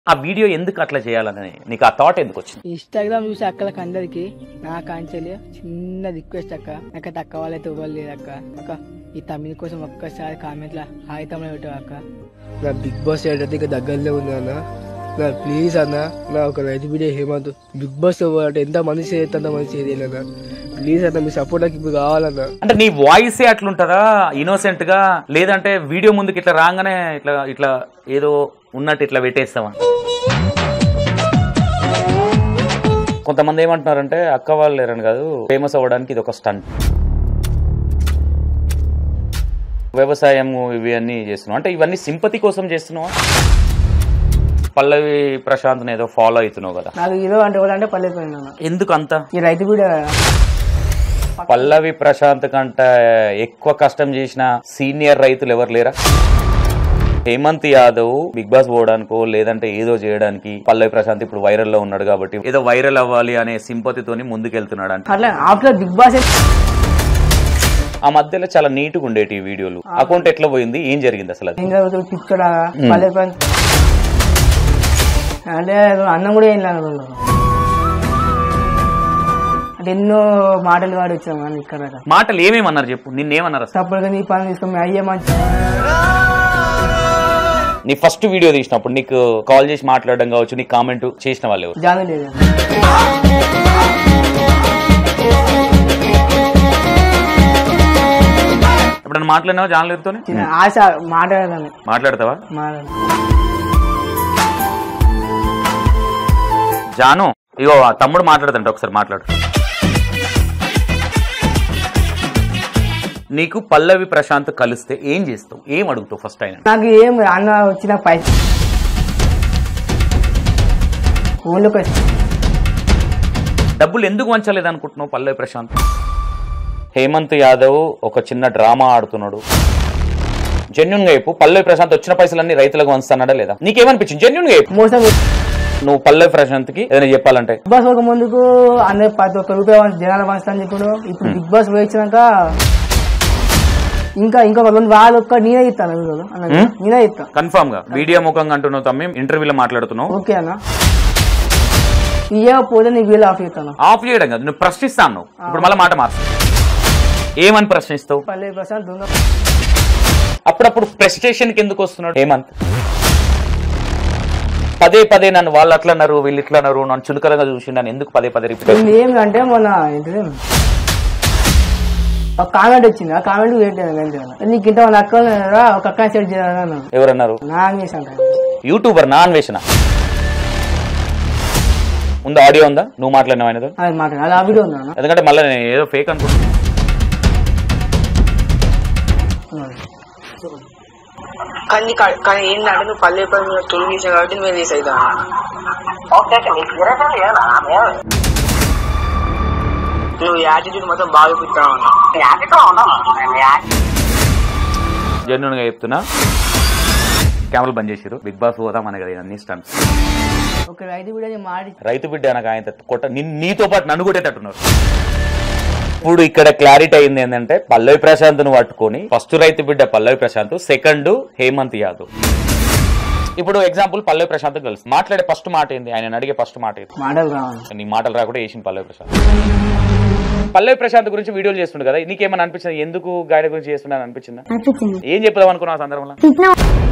ఆ వీడియో ఎందుకు అట్లా చేయాలని నీకు ఆ థాట్ ఎందుకు వచ్చింది ఇన్స్టాగ్రామ్ చూసి అక్కలకి అందరికి నా కాంచెలి చిన్న రిక్వెస్ట్ అక్క నాకు తక్కువ వాళ్ళైతే ఇవ్వాలి లేదు అక్క అక్క ఈ తమిళ కోసం ఒక్కసారి కామెంట్ లా హాయ్ తమిళ పెట్టావు అక్క నా బిగ్ బాస్ ఏంటంటే ఇక దగ్గరలో ఉంది అన్న నా ప్లీజ్ అన్న నా ఒక రైతు వీడియో హేమంత్ బిగ్ బాస్ అంటే ఎంత మంది చేస్తే అంత మంది చేయలేదన్న ప్లీజ్ అన్న మీ సపోర్ట్ నాకు ఇప్పుడు కావాలన్నా అంటే నీ వాయిసే అట్లుంటుందా ఇన్నోసెంట్ గా లేదంటే వీడియో ముందుకి ఇట్లా రాగానే ఇట్లా ఇట్లా ఏదో ఉన్నట్టు ఇట్లా పెట్టేస్తావా కొంతమంది ఏమంటున్నారంటే అక్క వాళ్ళు లేరని కాదు ఫేమస్ అవ్వడానికి ఇది ఒక స్టంట్ వ్యవసాయం ఇవి అన్ని చేస్తున్నావు అంటే ఇవన్నీ సింపతి కోసం చేస్తున్నావా పల్లవి ప్రశాంత్ ఏదో ఫాలో అవుతున్నావు కదా నాకు హీరో అంటే ఎవరంటే పల్లెపోయినా ఎందుకు అంత ఈ రైతు వీడియో పల్లవి ప్రశాంత్ కంటే ఎక్కువ కష్టం చేసిన సీనియర్ రైతులు ఎవరు లేరా హేమంత్ యాదవ్ బిగ్ బాస్ పోవడానికో లేదంటే ఏదో చేయడానికి పల్లవి ప్రశాంత్ ఇప్పుడు వైరల్ లో ఉన్నాడు కాబట్టి ఏదో వైరల్ అవ్వాలి అనే సింపతితోని ముందుకెళ్తున్నాడు అంటే అట్లా ఆఫ్టర్ బిగ్ బాస్ ఆ మధ్యలో చాలా నీట్ గా ఉండేటి ఈ వీడియోలు అకౌంట్ ఎట్లా పోయింది ఏం జరిగింది అసలు అది ఏం జరుగుతుంది పిచ్చోడా పల్లెపోయి అంటే అన్నం కూడా ఏం లేదు అంటే ఎన్నో మాటలు వాడి వచ్చాం కానీ ఇక్కడ దాకా. మాటలు ఏమేమన్నారు చెప్పు నిన్నేమన్నారు అసలు తప్పదుగా నీ పని తీసుకొని అయ్యే మంచి నీ ఫస్ట్ వీడియో తీసినప్పుడు నీకు కాల్ చేసి మాట్లాడడం కావచ్చు నీ కామెంట్ చేసిన వాళ్ళు ఎవరు జాను లేదు ఎప్పుడన్నా మాట్లాడినావా జాన్లతో చిన్న ఆశ మాట్లాడదాన్ని మాట్లాడతావా మాట్లాడ జాను ఇగో ఆ తమ్ముడు మాట్లాడదంట ఒకసారి మాట్లాడు నీకు పల్లవి ప్రశాంత్ కలిస్తే ఏం చేస్తావు ఏం అడుగుతావు ఫస్ట్ ఆయన నాకు ఏం అన్న వచ్చిన పైస ఊళ్ళోకి వచ్చి డబ్బులు ఎందుకు వంచలేదు అనుకుంటున్నావు పల్లవి ప్రశాంత్ హేమంత్ యాదవ్ ఒక చిన్న డ్రామా ఆడుతున్నాడు జెన్యున్ గా చెప్పు పల్లవి ప్రశాంత్ వచ్చిన పైసలన్నీ రైతులకు వంచుతున్నాడా లేదా నీకేమనిపించింది జెన్యున్ గా చెప్పు మోసం నువ్వు పల్లవి ప్రశాంత్ కి ఏదైనా చెప్పాలంటే బిగ్ బాస్ ఒక ముందుకు అందరు ప్రతి ఒక్క రూపాయి వంచ- జనాలు పంచుతాను ఇప్పుడు ఇప్పుడు బిగ్ బాస్ వేయించినాక ఇంకా ఇంకొక రెండు వాళ్ళు ఒక్క నేనే ఇస్తాను వీడియోలో అన్నది. హ్మ్? నేనే ఇస్తాను కన్ఫామ్ గా వీడియో ముఖంగా అంటున్నావు తమ్మి ఇంటర్వ్యూలో మాట్లాడుతున్నావు ఓకే అన్న ఇవ్వకపోతే నీకు వీళ్ళు ఆఫ్ ఇస్తాను ఆఫ్ చేయడం కాదు నువ్వు ప్రశ్నిస్తా అన్నావు ఇప్పుడు మళ్ళీ మాట మార్చు ఏమని ప్రశ్నిస్తావు పల్లె ప్రశాంత్ దొంగ అప్పుడప్పుడు ప్రెస్టేషన్ కి ఎందుకు వస్తున్నాడు హేమంత్ పదే పదే నన్ను వాళ్ళు అట్లా అన్నారు వీళ్ళు ఇట్లా అన్నారు నన్ను చులకనగా చూసి నన్ను ఎందుకు పదే పదే రిపీట్ ఇది ఏమిటంటే మొన్న ఏంటిది ఒక కామెంట్ వచ్చింది ఆ కామెంట్ వెయిట్ అంతే నీకు ఇంత మంది అక్క ఉన్నారా? ఒక అక్క సెట్ చేయాలని ఎవరన్నారు నా చేసి అంటారు యూట్యూబర్ నా అన్వేషణ ఉందా ఆడియో ఉందా నువ్వు మాట్లాడినావు ఆయనతో అది మాట అది ఆ వీడియో ఉందా ఎందుకంటే మళ్ళీ నేను ఏదో ఫేక్ అనుకుంటున్నా కానీ కానీ ఏంటంటే నువ్వు పల్లె పని మీద తులు తీసావు కాబట్టి నువ్వు తీసి అవుతా నువ్వు యాటిట్యూడ్ మొత్తం బాగా చూపిస్తావు జెన్యున్ గా చెప్తున్నా కెమెరాలు బంద్ చేసిరు బిగ్ బాస్ పోదామని కదా అన్ని స్టంట్స్ ఒక రైతు వీడియో మాడి రైతు బిడ్డ అనక ఆయన కొట్ట నిన్- నీతో పాటు నన్ను కొట్టేటట్టున్నారు ఇప్పుడు ఇక్కడ క్లారిటీ అయింది ఏంటంటే పల్లవి ప్రశాంత్ ను పట్టుకొని ఫస్ట్ రైతు బిడ్డ పల్లవి ప్రశాంత్ సెకండ్ హేమంత్ యాదవ్ ఇప్పుడు ఎగ్జాంపుల్ పల్లవి ప్రశాంత్ కలిసి మాట్లాడే ఫస్ట్ మాట ఏంది ఆయన అడిగే ఫస్ట్ మాట ఏంది మాటలు రావాలి నీ మాటలు రాకుండా వేసింది పల్లవి ప్రశాంత్ పల్లవి ప్రశాంత్ గురించి వీడియోలు చేస్తుండే కదా నీకేమైనా అనిపించింది ఎందుకు గాయన గురించి చేస్తున్నాను అనిపించిందా అనిపించింది ఏం చెప్దాం అనుకున్నావు ఆ సందర్భంలో తిట్టిన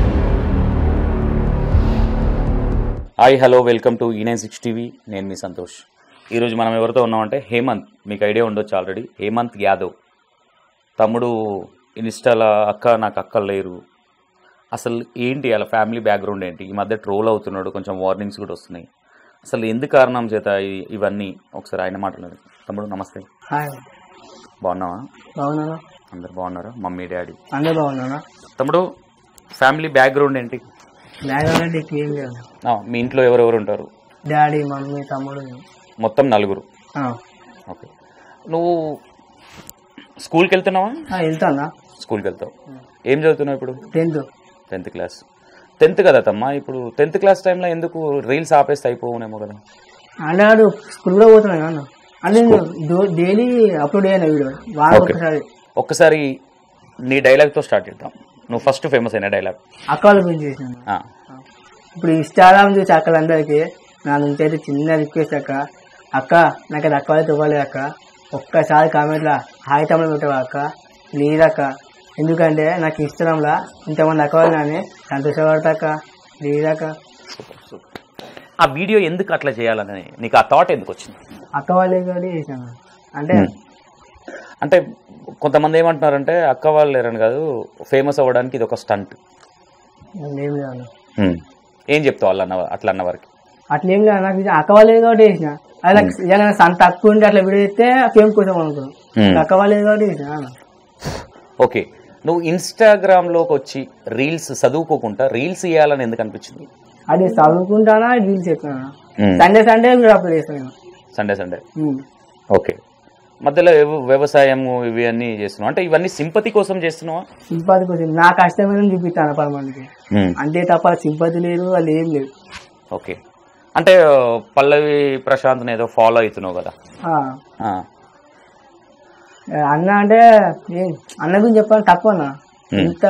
హాయ్ హలో వెల్కమ్ టు ఈ నైన్ సిక్స్ టీవీ నేను మీ సంతోష్ ఈరోజు మనం ఎవరితో ఉన్నామంటే హేమంత్ మీకు ఐడియా ఉండొచ్చు ఆల్రెడీ హేమంత్ యాదవ్ తమ్ముడు ఇన్స్టాల అక్క నాకు అక్కలు లేరు అసలు ఏంటి అలా ఫ్యామిలీ బ్యాక్గ్రౌండ్ ఏంటి ఈ మధ్య ట్రోల్ అవుతున్నాడు కొంచెం వార్నింగ్స్ కూడా వస్తున్నాయి అసలు ఎందుకు కారణం చేత ఈ- ఇవన్నీ ఒకసారి ఆయన మాట్లాడు తమ్ముడు నమస్తే హాయ్ బాగున్నావా బాగున్నానా అందరు బాగున్నారా మమ్మీ డాడీ అందరూ బాగున్నానా తమ్ముడు ఫ్యామిలీ బ్యాక్గ్రౌండ్ ఏంటి బ్యాక్గ్రౌండ్ అంటే క్లీన్ గా ఆ, మీ ఇంట్లో ఎవరెవరు ఉంటారు డాడీ మమ్మీ తమ్ముడు మొత్తం నలుగురు ఆ. ఓకే నువ్వు స్కూల్కి వెళ్తున్నావా ఆ, వెళ్తానా స్కూల్కి వెళ్తావు ఏం చదువుతున్నావు ఇప్పుడు టెన్త్ టెన్త్ క్లాస్ టెన్త్ కదా తమ్మా ఇప్పుడు టెన్త్ క్లాస్ టైంలో ఎందుకు రీల్స్ ఆపేస్తే అయిపోవునేమో కదా అంటే వాడు స్కూల్ కూడా పోతున్నాడు అన్న అంటే డైలీ అప్లోడ్ అయ్యాను వీడియో వారం Okay. ఒకసారి ఒక్కసారి నీ డైలాగ్తో స్టార్ట్ చేద్దాం నువ్వు ఫస్ట్ ఫేమస్ అయిన డైలాగ్ అక్క వాళ్ళ గురించి చేసినాను ఇప్పుడు ఇన్స్టాగ్రామ్ చూసి అక్కలందరికీ నా నుంచి అయితే చిన్న రిక్వెస్ట్ అక్క అక్క నాకు అది అక్క వాళ్ళతో ఇవ్వలేదు అక్క ఒక్కసారి కామెంట్లో హాయ్ తమ్ముడు పెట్టవా అక్క ప్లీజ్ అక్క ఎందుకంటే నాకు ఇన్స్టాగ్రామ్లో ఇంతమంది అక్క వాళ్ళని సంతోషపడతా అక్క ప్లీజ్ అక్క సూపర్ సూపర్ ఆ వీడియో ఎందుకు అట్లా చేయాలని నీకు ఆ థాట్ ఎందుకు వచ్చింది అక్క వాళ్ళే కూడా చేశాను అంటే అంటే కొంతమంది ఏమంటున్నారంటే అక్క వాళ్ళు లేరని కాదు ఫేమస్ అవ్వడానికి ఇది ఒక స్టంట్ ఏం లేదు ఏం చెప్తావు వాళ్ళు అన్న అట్లా అన్న వారికి అట్లేం లేదు నాకు ఇది అక్క వాళ్ళే కాబట్టి చేసిన అది నాకు నిజంగా సంత తక్కువ ఉంటే అట్లా వీడియో చేస్తే ఫేమ్ కోసం అనుకున్నాను Hmm. అక్క వాళ్ళే కాబట్టి చేసిన ఓకే నువ్వు ఇన్స్టాగ్రామ్లోకి వచ్చి రీల్స్ చదువుకోకుండా రీల్స్ చేయాలని ఎందుకు అనిపించింది అది చదువుకుంటానా రీల్స్ చెప్తానా సండే సండే వీడియో అప్లోడ్ చేస్తాను సండే సండే నేను ఓకే మధ్యలో వ్యవ- వ్యవసాయం ఇవి అన్నీ చేస్తున్నావు అంటే ఇవన్నీ సింపతి కోసం చేస్తున్నావా సింపతి కోసం నా కష్టమైన చూపిస్తాను పది మందికి అంతే తప్ప సింపతి లేదు వాళ్ళు ఏం లేదు ఓకే అంటే పల్లవి ప్రశాంత్ని ఏదో ఫాలో అవుతున్నావు కదా ఆ, ఆ, అన్న అంటే ఏం అన్న గురించి చెప్పాలి తక్కువ అన్న Hmm. ఇంత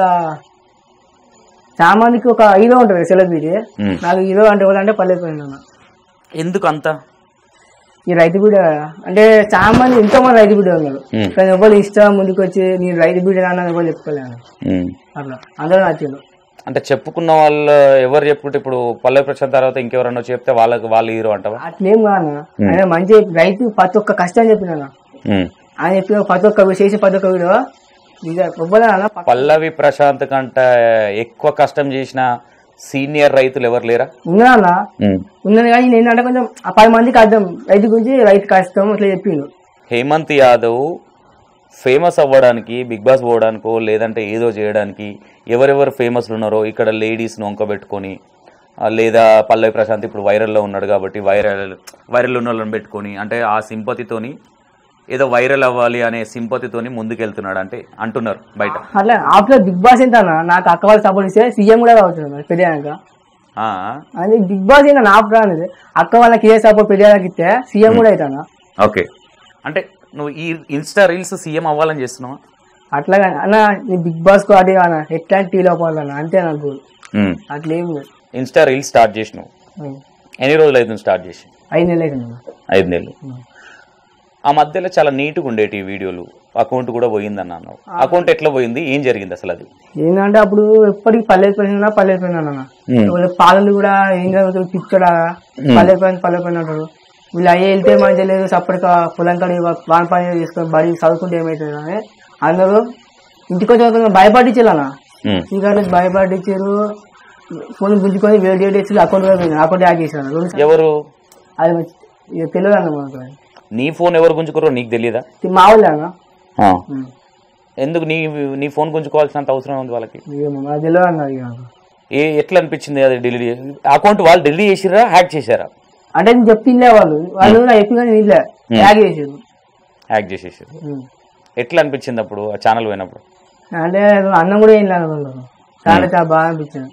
చాలా మందికి ఒక హీరో ఉంటుంది సెలబ్రిటీ Hmm. నాకు హీరో అంటే ఎవరంటే పల్లెపోయింది అన్న ఎందుకు అంత ఈ రైతు బీడ అంటే చాలా మంది ఎంతో మంది రైతు బీడ ఉన్నారు Hmm. కానీ ఎవరు ఇష్టం ముందుకు వచ్చి నేను రైతు బీడ అన్న ఎవరు చెప్పుకోలేను అట్లా అందరూ నచ్చిండు అంటే చెప్పుకున్న వాళ్ళు ఎవరు చెప్పుకుంటే ఇప్పుడు పల్లవి ప్రశాంత్ తర్వాత ఇంకెవరన్నా చెప్తే వాళ్ళకి వాళ్ళు హీరో అంటావా అట్లేం కాదు ఆయన మంచి రైతు ప్రతి ఒక్క కష్టం చెప్పిన ఉమ్. ఆయన చెప్పిన ప్రతి ఒక్క చేసే ప్రతి ఒక్క వీడియో నిజం ఎవ్వరు అన్న పక్క- పల్లవి ప్రశాంత్ కంటే ఎక్కువ కష్టం చేసిన సీనియర్ రైతులు ఎవరు లేరా ఉన్నా అన్న ఉమ్. ఉన్నది కానీ నేను అంటే కొంచెం ఆ పది మందికి అర్థం రైతు గురించి రైతు కష్టం ఇట్లా చెప్పిండు హేమంత్ యాదవ్ ఫేమస్ అవ్వడానికి బిగ్ బాస్ పోవడానికో లేదంటే ఏదో చేయడానికి ఎవరెవరు ఫేమస్లు ఉన్నారో ఇక్కడ లేడీస్ను వంకబెట్టుకొని ఆ, లేదా పల్లవి ప్రశాంత్ ఇప్పుడు వైరల్లో ఉన్నాడు కాబట్టి వైరల్ వైరల్ ఉన్న వాళ్ళని పెట్టుకొని అంటే ఆ సింపతితోని ఏదో వైరల్ అవ్వాలి అనే సింపతితోని ముందుకెళ్తున్నాడు అంటే అంటున్నారు బయట అట్లా ఆఫ్టర్ బిగ్ బాస్ ఎంత అన్న నాకు అక్క వాళ్ళు సపోర్ట్ ఇస్తే సీఎం కూడా కావచ్చు పెళ్ళాక ఆ, అది బిగ్ బాస్ ఏంటో నా ఆఫ్టర్ అనేది అక్క వాళ్ళకి ఏ సపోర్ట్ పెళ్ళాక ఇస్తే సీఎం కూడా అవుతాను ఓకే అంటే నువ్వు ఈ ఇన్స్టా రీల్స్ సీఎం అవ్వాలని చేస్తున్నావా అట్లా కానీ అన్న నీ బిగ్ బాస్ కు అది కాన ఎట్లాంటి టీలో పోవాలన్న అంతే నాకు goal. ఉమ్. అట్లా ఏం లేదు ఇన్స్టా రీల్స్ స్టార్ట్ చేసినావు ఉం. ఎన్ని రోజులు అవుతుంది స్టార్ట్ చేసి ఐదు నెలలు అవుతుంది ఐదు నెలలు ఆ మధ్యలో చాలా నీట్గా ఉండేటి ఈ వీడియోలు అకౌంట్ కూడా పోయిందని అన్నావు అకౌంట్ ఎట్లా పోయింది ఏం జరిగింది అసలు అది ఏంటంటే అప్పుడు ఎప్పటికి పల్లెపోయినా పల్లెపోయినా అన్న ఉం. వాళ్ళ పాలలు కూడా ఏం జరుగుతుంది పిచ్చడా పల్లెపోయిన పల్లెపోయిన అంటారు వీళ్ళు అయ్యే వెళ్తే మంచి లేదు సపరేట్గా పొలం కాడి వాన పని చేసుకొని బడి చదువుకుంటే ఏమవుతుంది అని అందరూ ఇంటికి వచ్చి కొంచెం భయపడించాలన్న ఉం. ఇంకా భయపడించారు ఫోన్ గుంజుకొని వేడి వేడి వచ్చి అకౌంట్ కూడా పోయింది అకౌంట్ యాడ్ చేశారు రెండు సార్లు. ఎవరు అది మంచి- ఇక తెలియదు అన్న మనకు నీ ఫోన్ ఎవరు గుంజుకోరో నీకు తెలియదా ఇది మా వాళ్ళే అన్న ఆ. ఉం. ఎందుకు నీ నీ ఫోన్ గుంజుకోవాల్సినంత అవసరం ఉంది వాళ్ళకి ఏమో నాకు తెలియదు అన్న ఇక నాకు. ఏ ఎట్లా అనిపించింది అది డిలీట్ అకౌంట్ వాళ్ళు డిలీట్ చేసిరా హ్యాక్ చేశారా అంటే నేను చెప్పిందే వాళ్ళు వాళ్ళు నాకు చెప్పి కానీ వీళ్ళే యాడ్ చేసారు హ్యాక్ చేసేసారు ఎట్లా అనిపించింది అప్పుడు ఆ ఛానల్ పోయినప్పుడు అంటే అన్నం కూడా ఏం లేదు అనుకుంటాను చాలా చాలా బాగా అనిపించింది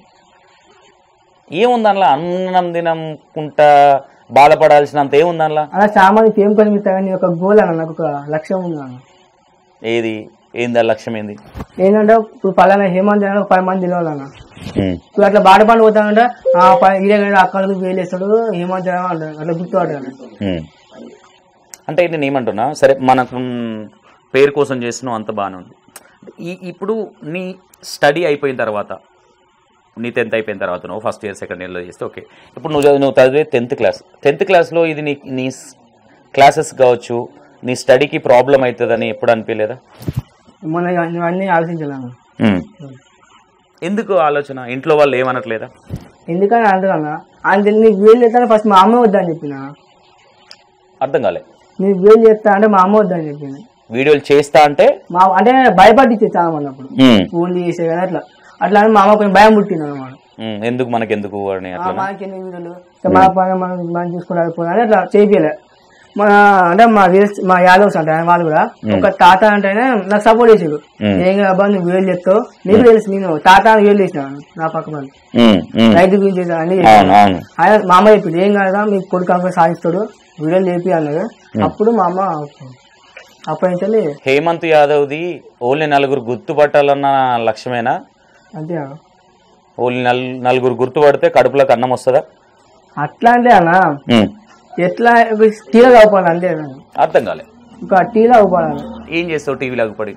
ఏముంది అందులో అన్నం తినకుంటా బాధపడాల్సినంత ఏముంది అందులో అలా చాలా మంది ఫేమ్ కోసం ఇస్తా కానీ ఒక గోల్ అన్న నాకు ఒక లక్ష్యం ఉంది అన్న ఏది ఏంది ఆ లక్ష్యం ఏంది ఏంటంటే ఇప్పుడు పలానా హేమంత్ అని ఒక పది మంది తెలియాలన్న ఉం. ఇప్పుడు అట్లా బాధపడి పోతానంటే ఆ ప- ఇదే కదా అక్కడికి వేలేస్తాడు హేమంత్ అని అంటాడు అట్లా గుర్తుపట్టాను ఉం. అంటే నేను ఏమంటున్నా సరే మనకు పేరు కోసం చేస్తున్నావు అంత బాగానే ఉంది ఈ ఇప్పుడు నీ స్టడీ అయిపోయిన తర్వాత నీ టెన్త్ అయిపోయిన తర్వాత నువ్వు ఫస్ట్ ఇయర్ సెకండ్ ఇయర్లో చేస్తే ఓకే ఇప్పుడు నువ్వు చదివి- నువ్వు చదివే టెన్త్ క్లాస్ టెన్త్ క్లాస్లో ఇది నీ నీ క్లాసెస్ కావచ్చు నీ స్టడీకి ప్రాబ్లం అవుతుందని ఎప్పుడు అనిపించలేదా మొన్న ఇవన్నీ ఆలోచించాను ఉం. ఎందుకు ఆలోచన ఇంట్లో వాళ్ళు ఏమనట్లేదా ఎందుకని అంటున్నా ఆయన నీకు వేలు చేస్తాను ఫస్ట్ మా అమ్మ వద్దని చెప్పిన అర్థం కాలే నీకు వేలు చేస్తా అంటే మా అమ్మ వద్దని చెప్పింది వీడియోలు చేస్తా అంటే మా అంటే భయపడిచ్చే చాలా మంది అప్పుడు ఉం. ఫోన్ చేసే కానీ అట్లా అట్లా అని మా అమ్మ కొంచెం భయం పుట్టింది అనమాట ఉం. ఎందుకు మనకెందుకు అని అట్లా మనకి ఎన్ని వీడియోలు సో మన పని మనం మనం చూసుకోవడానికి పోయినా అట్లా చేపియలే మన అంటే మా వీల్స్ మా యాదవ్స్ అంటే వాళ్ళు కూడా ఒక తాత అంటేనే నాకు సపోర్ట్ చేసాడు ఉం. ఏం కాదు అబ్బా నువ్వు వేలు చెప్తావు నీకు తెలుసు నేను తాత అని వేలు చేసిన నా పక్క మంది ఉం. ఉం. రైతు గురించి చేసా అని అవును అవును ఆయన మా అమ్మ చెప్పింది ఏం కాదా మీ కొడుకు అంక సాధిస్తాడు వీడియోలు చేపి అన్నది అప్పుడు మా అమ్మ అప్పటి నుంచి హేమంత్ యాదవ్ది ఓన్లీ నలుగురు గుర్తుపట్టాలన్న లక్ష్యమేనా అంతే ఓన్లీ నల్ నలుగురు గుర్తుపడితే కడుపులోకి అన్నం వస్తుందా అట్లా అంటే అన్న ఉమ్. ఎట్లా ఒక టీలో కావాలి అంతే అన్న. అర్థం కాలే ఒక టీలో అవ్వాలి ఏం చేస్తావు టీవీలోకి పడి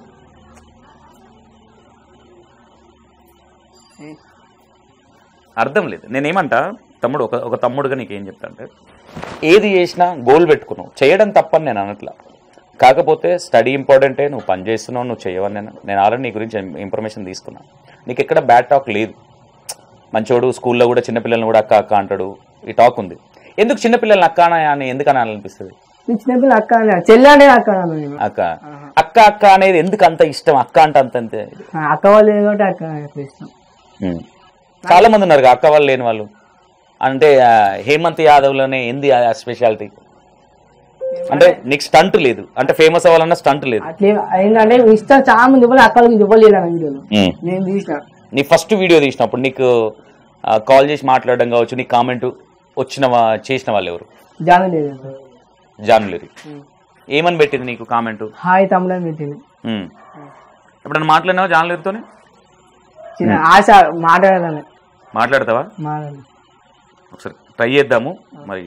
అర్థం లేదు నేనేమంటా తమ్ముడు ఒక ఒక తమ్ముడుగా నీకేం చెప్తా అంటే ఏది చేసినా గోల్ పెట్టుకున్నావు చేయడం తప్పని నేను అనట్లా కాకపోతే స్టడీ ఇంపార్టెంటే నువ్వు పని చేస్తున్నావు నువ్వు చేయవని నేను నేను ఆల్రెడీ నీ గురించి ఇన్ఫర్మేషన్ తీసుకున్నా నీకు ఎక్కడ బ్యాడ్ టాక్ లేదు మంచోడు స్కూల్లో కూడా చిన్నపిల్లల్ని కూడా అక్క అక్క అంటాడు ఈ టాక్ ఉంది ఎందుకు చిన్నపిల్లల్ని అక్క అని అని ఎందుకు అనాలనిపిస్తుంది నీ చిన్నపిల్ల అక్క అన్న చెల్లి అంటే అక్క అన్న నేను అక్క అక్క అక్క అనేది ఎందుకు అంత ఇష్టం అక్క అంటే అంత అంతే ఆ, అక్క వాళ్ళు ఏదో ఒకటి అక్క నాకు ఇష్టం ఉమ్. చాలా మంది ఉన్నారు కదా, అక్క వాళ్ళు లేని వాళ్ళు అంటే ఆ, హేమంత్ యాదవ్లోనే ఏంది ఆ స్పెషాలిటీ అంటే నీకు స్టంట్ లేదు అంటే ఫేమస్ అవ్వాలన్నా స్టంట్ లేదు అట్లే ఏంటంటే ఇష్టం చాలా మంది ఇవ్వాలి అక్క వాళ్ళకి ఇవ్వలేదు అన్న వీడియోలో ఉమ్. నేను తీసిన నీ ఫస్ట్ వీడియో తీసినప్పుడు నీకు కాల్ చేసి మాట్లాడడం కావచ్చు నీ కామెంట్ వచ్చిన వా- చేసిన వాళ్ళు ఎవరు జాను లేదు జానులేరి ఏమని పెట్టింది నీకు కామెంట్ హాయ్ తమ్ముడు అని పెట్టింది ఎప్పుడన్నా మాట్లాడినావా జానులేరితోనే చిన్న ఆశ మాట్లాడాలని మాట్లాడతావా మాట్లాడాలి ఒకసారి ట్రై చేద్దాము మరి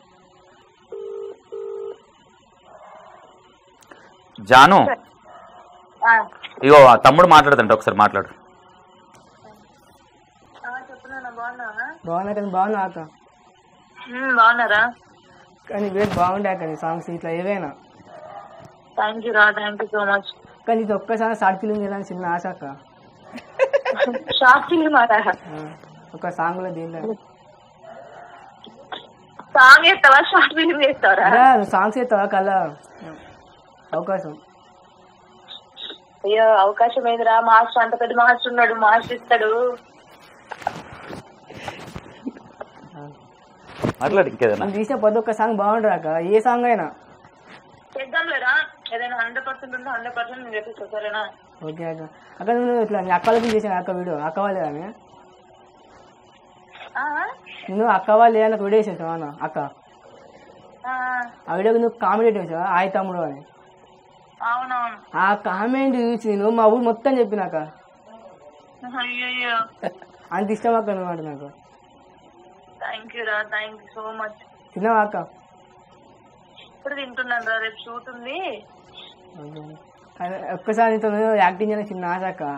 జాను ఇగో ఆ తమ్ముడు మాట్లాడుతుంట ఒకసారి మాట్లాడు బాగున్నా కానీ బాగున్నా అక్క బాగున్నారా కానీ వేరు బాగుండే అక్క నీ సాంగ్స్ ఇట్లా ఏవైనా థ్యాంక్ యూ రా థ్యాంక్ యూ సో మచ్ కానీ ఇది ఒక్కసారి షార్ట్ ఫిల్మ్ చేయాలని చిన్న ఆశ అక్క షార్ట్ ఫిల్మ్ మాట ఆ, ఒక సాంగ్ లో దీంట్లో సాంగ్ చేస్తావా షార్ట్ ఫిల్మ్ చేస్తావరా సాంగ్స్ చేస్తావా కల్లా అవకాశం అయ్యో అవకాశం ఏదిరా మాస్టర్ అంత పెద్ద మాస్టర్ ఉన్నాడు మాస్టర్ ఇస్తాడు మాట్లాడు ఇంకేదన్నా మనం తీసిన ప్రతి ఒక్క సాంగ్ బాగుంటుంది అక్క ఏ సాంగ్ అయినా చేద్దాంలేరా ఏదైనా హండ్రెడ్ పర్సెంట్ ఉంటే హండ్రెడ్ పర్సెంట్ నేను చెప్పిస్తా సరేనా ఓకే అక్క అక్క నువ్వు ఇట్లా మీ అక్క వాళ్ళకి చేసిన అక్క వీడియో అక్క వాళ్ళే కానీ ఆ? నువ్వు అక్క వాళ్ళు ఏదైనా వీడియో చేసావు అన్న అక్క ఆ, ఆ వీడియోకి నువ్వు కామెంట్ చేసావా ఆయి తమ్ముడు అని అవునవును ఆ కామెంట్ చూసి నేను మా ఊరు మొత్తం చెప్పినాక అయ్యయ్యో అంత ఇష్టం అక్క నువ్వు అంటే నాకు థ్యాంక్ యూ రా థ్యాంక్ యూ సో మచ్ తిన్నావా అక్క ఇప్పుడు తింటున్నాను రా రేపు షూట్ ఉంది ఓకే. అదే ఒక్కసారి నీతో యాక్టింగ్ చేయడానికి చిన్న ఆశ అక్క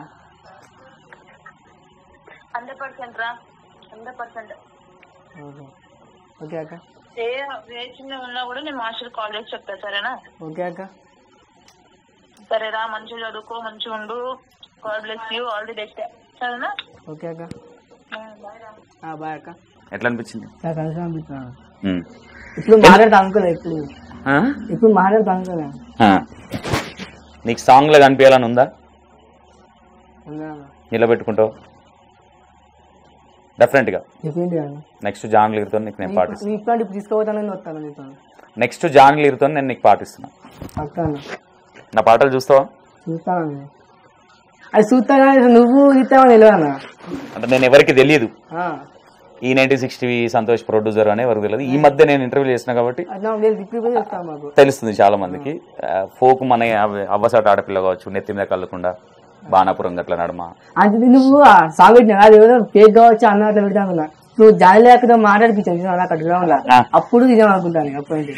హండ్రెడ్ పర్సెంట్ రా హండ్రెడ్ పర్సెంట్ ఓకే ఓకే అక్క ఏ ఏ చిన్న ఉన్నా కూడా నేను మాస్టర్ కాల్ చేసి చెప్తా సరేనా ఓకే అక్క సరేరా మంచిగా చదువుకో మంచిగా ఉండు god bless you all the best సరేనా ఓకే అక్క బాయ్ రా ఆ, బాయ్ అక్క ఎట్లా అనిపించింది నాకు అవసరం అనిపిస్తున్నాను ఉమ్. ఇప్పుడు మాట్లాడతా అనుకోలే ఇప్పుడు ఆ? ఇప్పుడు మాట్లాడతా అనుకోలే ఆ. నీకు సాంగ్లో కనిపించాలని ఉందా ఉందా? నిలబెట్టుకుంటావు డెఫినెట్గా చెప్పింది కానీ నెక్స్ట్ జాన్ లీర్తో నీకు నేను పాటిస్తాను నీ ఇట్లాంటి ఇప్పుడు తీసుకోవద్దానని వస్తాను నీతో నెక్స్ట్ జాన్ లీర్తో నేను నీకు పాటిస్తున్నా అక్క అన్న నా పాటలు చూస్తావా చూస్తాను అది చూస్తా కానీ నువ్వు ఇస్తావని తెలియదు అన్న అంటే నేను ఎవరికి తెలియదు ఆ, ఈ నైన్టీ సిక్స్టీ సంతోష్ ప్రొడ్యూసర్ అనే ఎవరికి తెలియదు ఈ మధ్య నేను ఇంటర్వ్యూ చేసిన కాబట్టి అట్లా నేను రిపీట్ కూడా చెప్తాను మాకు తెలుస్తుంది చాలా మందికి ఫోక్ మన అవ్వ- అవ్వసాట ఆడపిల్ల కావచ్చు నెత్తి మీద కళ్ళకుండా బాణాపురం గట్ల నడమ అంటే నువ్వు ఆ సాంగ్ పెట్టినా అది ఏదో ఫేక్ కావచ్చు అన్న అట్లా పెడతా అనుకున్నా నువ్వు జాలి లేకపోతే మాట్లాడిపించాను నాకు అక్కడ గ్రౌండ్ ఆ. అప్పుడు నిజం అనుకుంటాను అప్పుడు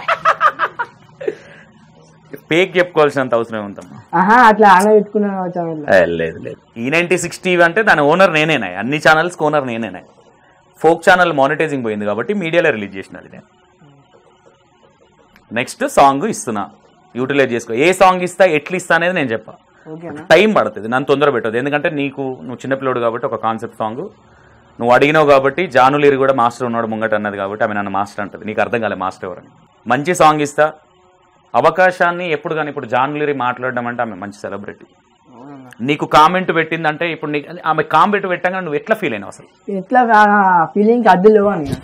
పేక్ చెప్పుకోవాల్సినంత అవసరం ఉందమ్మా ఆహా అట్లా అన్న పెట్టుకున్నాను కావచ్చు అని అట్లా ఏ, లేదు లేదు ఈ నైన్టీ సిక్స్టీ అంటే దాని ఓనర్ నేనేనా అన్ని ఛానల్స్ ఓనర్ నేనేనా ఫోక్ ఛానల్ మానిటైజింగ్ పోయింది కాబట్టి మీడియాలో రిలీజ్ చేసిన అది నేను నెక్స్ట్ సాంగ్ ఇస్తున్నా యూటిలైజ్ చేసుకో ఏ సాంగ్ ఇస్తా ఎట్లా ఇస్తా అనేది నేను చెప్పా ఓకేనా టైం పడుతుంది నన్ను తొందర పెట్టదు ఎందుకంటే నీకు నువ్వు చిన్నపిల్లడు కాబట్టి ఒక కాన్సెప్ట్ సాంగ్ నువ్వు అడిగినావు కాబట్టి జానులీరి కూడా మాస్టర్ ఉన్నాడు ముంగట అన్నది కాబట్టి ఆమె నన్ను మాస్టర్ అంటది నీకు అర్థం కాలే మాస్టర్ ఎవరని మంచి సాంగ్ ఇస్తా అవకాశాన్ని ఎప్పుడు కానీ ఇప్పుడు జానులీరి మాట్లాడడం అంటే ఆమె మంచి సెలబ్రిటీ అవునన్నా. నీకు కామెంట్ పెట్టిందంటే ఇప్పుడు నీకు ఆమె కామెంట్ పెట్టంగా నువ్వు ఎట్లా ఫీల్ అయినావు అసలు ఎట్లా ఫీలింగ్ అడ్డు లేవు అని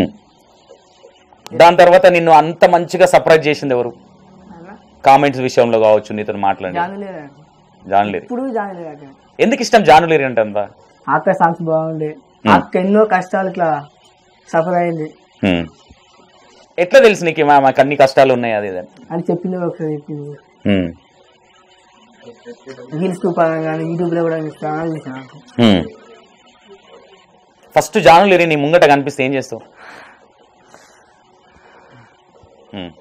దాని తర్వాత నిన్ను అంత మంచిగా సర్ప్రైజ్ చేసింది ఎవరు అన్న, కామెంట్స్ విషయంలో కావచ్చు నీతో మాట్లాడి జాను లేరా జానులేరి ఇప్పుడు జాను లేరా ఎందుకు ఇష్టం జానులేరి అంటే అంతా అక్క సాంగ్స్ బాగుండే అక్క ఎన్నో కష్టాలు ఇట్లా సఫర్ అయింది హ్మ్. ఎట్లా తెలుసు నీకు మా- మాకు అన్ని కష్టాలు ఉన్నాయి అది ఇది అని? అని చెప్పింది ఒకసారి చెప్పింది హ్మ్. రీల్స్ పరంగా కానీ యూట్యూబ్ లో కూడా ఛానల్ చూసాను హ్మ్. ఫస్ట్ జానులేరి నీ ముంగట కనిపిస్తే ఏం చేస్తావు ఉమ్.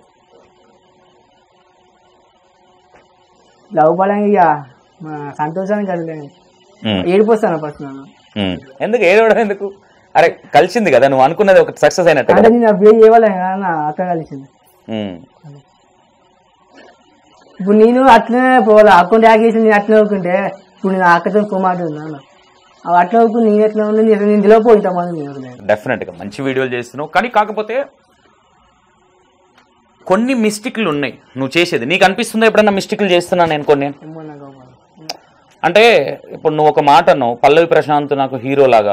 లవ్ పడంగా ఇక మా సంతోషానికి కలిగాను ఉమ్. ఏడిపోస్తాను ఫస్ట్ నన్ను ఉమ్. ఎందుకు ఏడవడం ఎందుకు అరే కలిసింది కదా నువ్వు అనుకున్నది ఒకటి సక్సెస్ అయినట్టు అంటే కదా. నేను అప్పుడు చేయవాలి నా అక్క కలిసింది ఉమ్. ఇప్పుడు నేను అట్లనే పోవాలి అకౌంట్ యాక్ చేసి నేను అట్లనే ఊరుకుంటే ఇప్పుడు నేను అక్కతో కుమార్తె ఉన్నాను అవి అట్లా ఊరుకుని నేను ఎట్లా ఉంది నేను నేను తెలియపో ఇంతమంది నేను లేదు. డెఫినెట్ గా మంచి వీడియోలు చేస్తున్నావు కానీ కాకపోతే కొన్ని మిస్టేక్లు ఉన్నాయి నువ్వు చేసేది నీకు అనిపిస్తుందా ఎప్పుడన్నా మిస్టేక్లు చేస్తున్నాను నేను కొన్ని ఏమో నాకు అవ్వదు. అంటే ఇప్పుడు నువ్వు ఒక మాట అన్నావు పల్లవి ప్రశాంత్ నాకు హీరో లాగా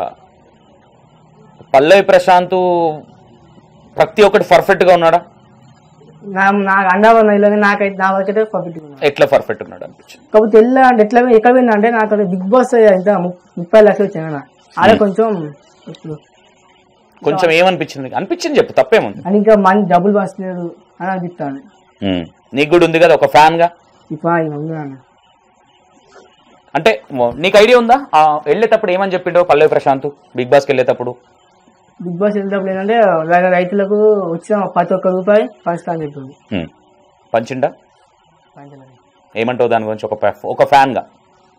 పల్లవి ప్రశాంత్ ప్రతి ఒక్కటి పర్ఫెక్ట్ గా ఉన్నాడా నా నాకు అండవన్న ఇలాగే నాకైతే నా వరకైతే పర్ఫెక్ట్ ఎట్లా పర్ఫెక్ట్ ఉన్నాడు అనిపించింది కాకపోతే ఎట్లా అంటే ఎట్లా ఎక్కడ పోయింది అంటే నాకు అది బిగ్ బాస్ ఎంత ము- ముప్పై లక్షలు వచ్చాను ఆడ కొంచెం ఇప్పుడు కొంచెం ఏమనిపించింది అనిపించింది చెప్పు తప్పేముంది అని ఇంకా మంచి డబ్బులు వస్తలేదు అని అనిపిస్తాను ఉమ్. నీకు కూడా ఉంది కదా ఒక ఫ్యాన్ గా ఇప్పుడు ఆయన ఉన్నాను అంటే మ- నీకు ఐడియా ఉందా ఆ వెళ్ళేటప్పుడు ఏమని చెప్పిండో పల్లవి ప్రశాంత్ బిగ్ బాస్కి వెళ్ళేటప్పుడు బిగ్ బాస్ వెళ్ళేటప్పుడు ఏంటంటే రై- రైతులకు వచ్చిన ప్రతి ఒక్క రూపాయి పంచుతా అని చెప్పింది ఉమ్. పంచిండా ఏమంటావు దాని గురించి ఒక fa- ఒక ఫ్యాన్ గా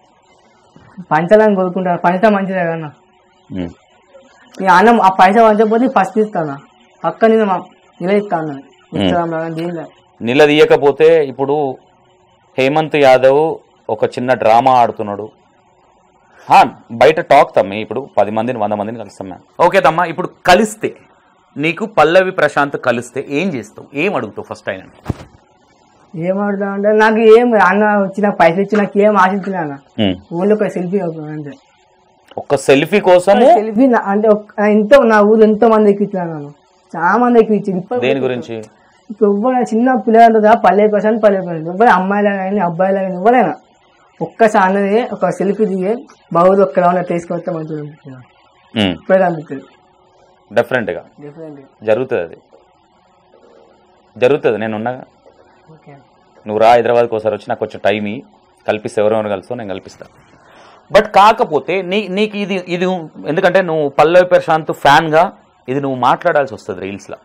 పంచాలని కోరుకుంటాను పంచితే మంచిదే కదా ఉమ్. నీ అన్నం ఆ పైసా పంచకపోతే ఫస్ట్ ఇస్తాను పక్క నేను మా- నిల ఇస్తాను ఇస్తాను లాగా దీనిలో నిలదీయకపోతే ఇప్పుడు హేమంత్ యాదవ్ ఒక చిన్న డ్రామా ఆడుతున్నాడు హా, బయట టాక్ తమ్మి ఇప్పుడు పది మందిని వంద మందిని కలుస్తాం మేము ఓకే తమ్మా ఇప్పుడు కలిస్తే నీకు పల్లవి ప్రశాంత్ కలిస్తే ఏం చేస్తావు ఏం అడుగుతావు ఫస్ట్ ఆయన ఏం ఆడుతా అంటే నాకు ఏం అన్న వచ్చిన పైసలు ఇచ్చి నాకు ఏం ఆశించిన అన్న ఊళ్ళో ఒక సెల్ఫీ అంటే ఒక్క సెల్ఫీ కోసము సెల్ఫీ అంటే ఒక్క- ఎంతో నా ఊరు ఎంతో మంది ఎక్కించాను నేను చాలా మంది ఎక్కించింది ఇప్పుడు దేని గురించి ఇప్పుడు ఎవ్వరైనా చిన్న పిల్లలు పల్లె ప్రశాంత్ పల్లె ప్రశాంత్ ఎవ్వరు అమ్మాయిలు కానీ అబ్బాయిలు కానీ ఎవరైనా ఒక్కసారి ఒక సెల్ఫీ దిగి బాగుంది ఒక్క రౌండ్ తీసుకొస్తే మంచిగా అనిపిస్తుంది ఇప్పుడే అనిపిస్తుంది డెఫినెట్ గా డిఫరెంట్ జరుగుతుంది అది జరుగుతుంది నేను ఉన్నాగా ఓకే నువ్వు రా హైదరాబాద్కి ఒకసారి వచ్చి నాకు కొంచెం టైం ఇయ్యి కల్పిస్తే ఎవరెవరు కలుసో నేను కల్పిస్తా బట్ కాకపోతే నీ నీకు ఇది ఇది ఎందుకంటే నువ్వు పల్లవి ప్రశాంత్ ఫ్యాన్గా ఇది నువ్వు మాట్లాడాల్సి వస్తుంది రీల్స్లో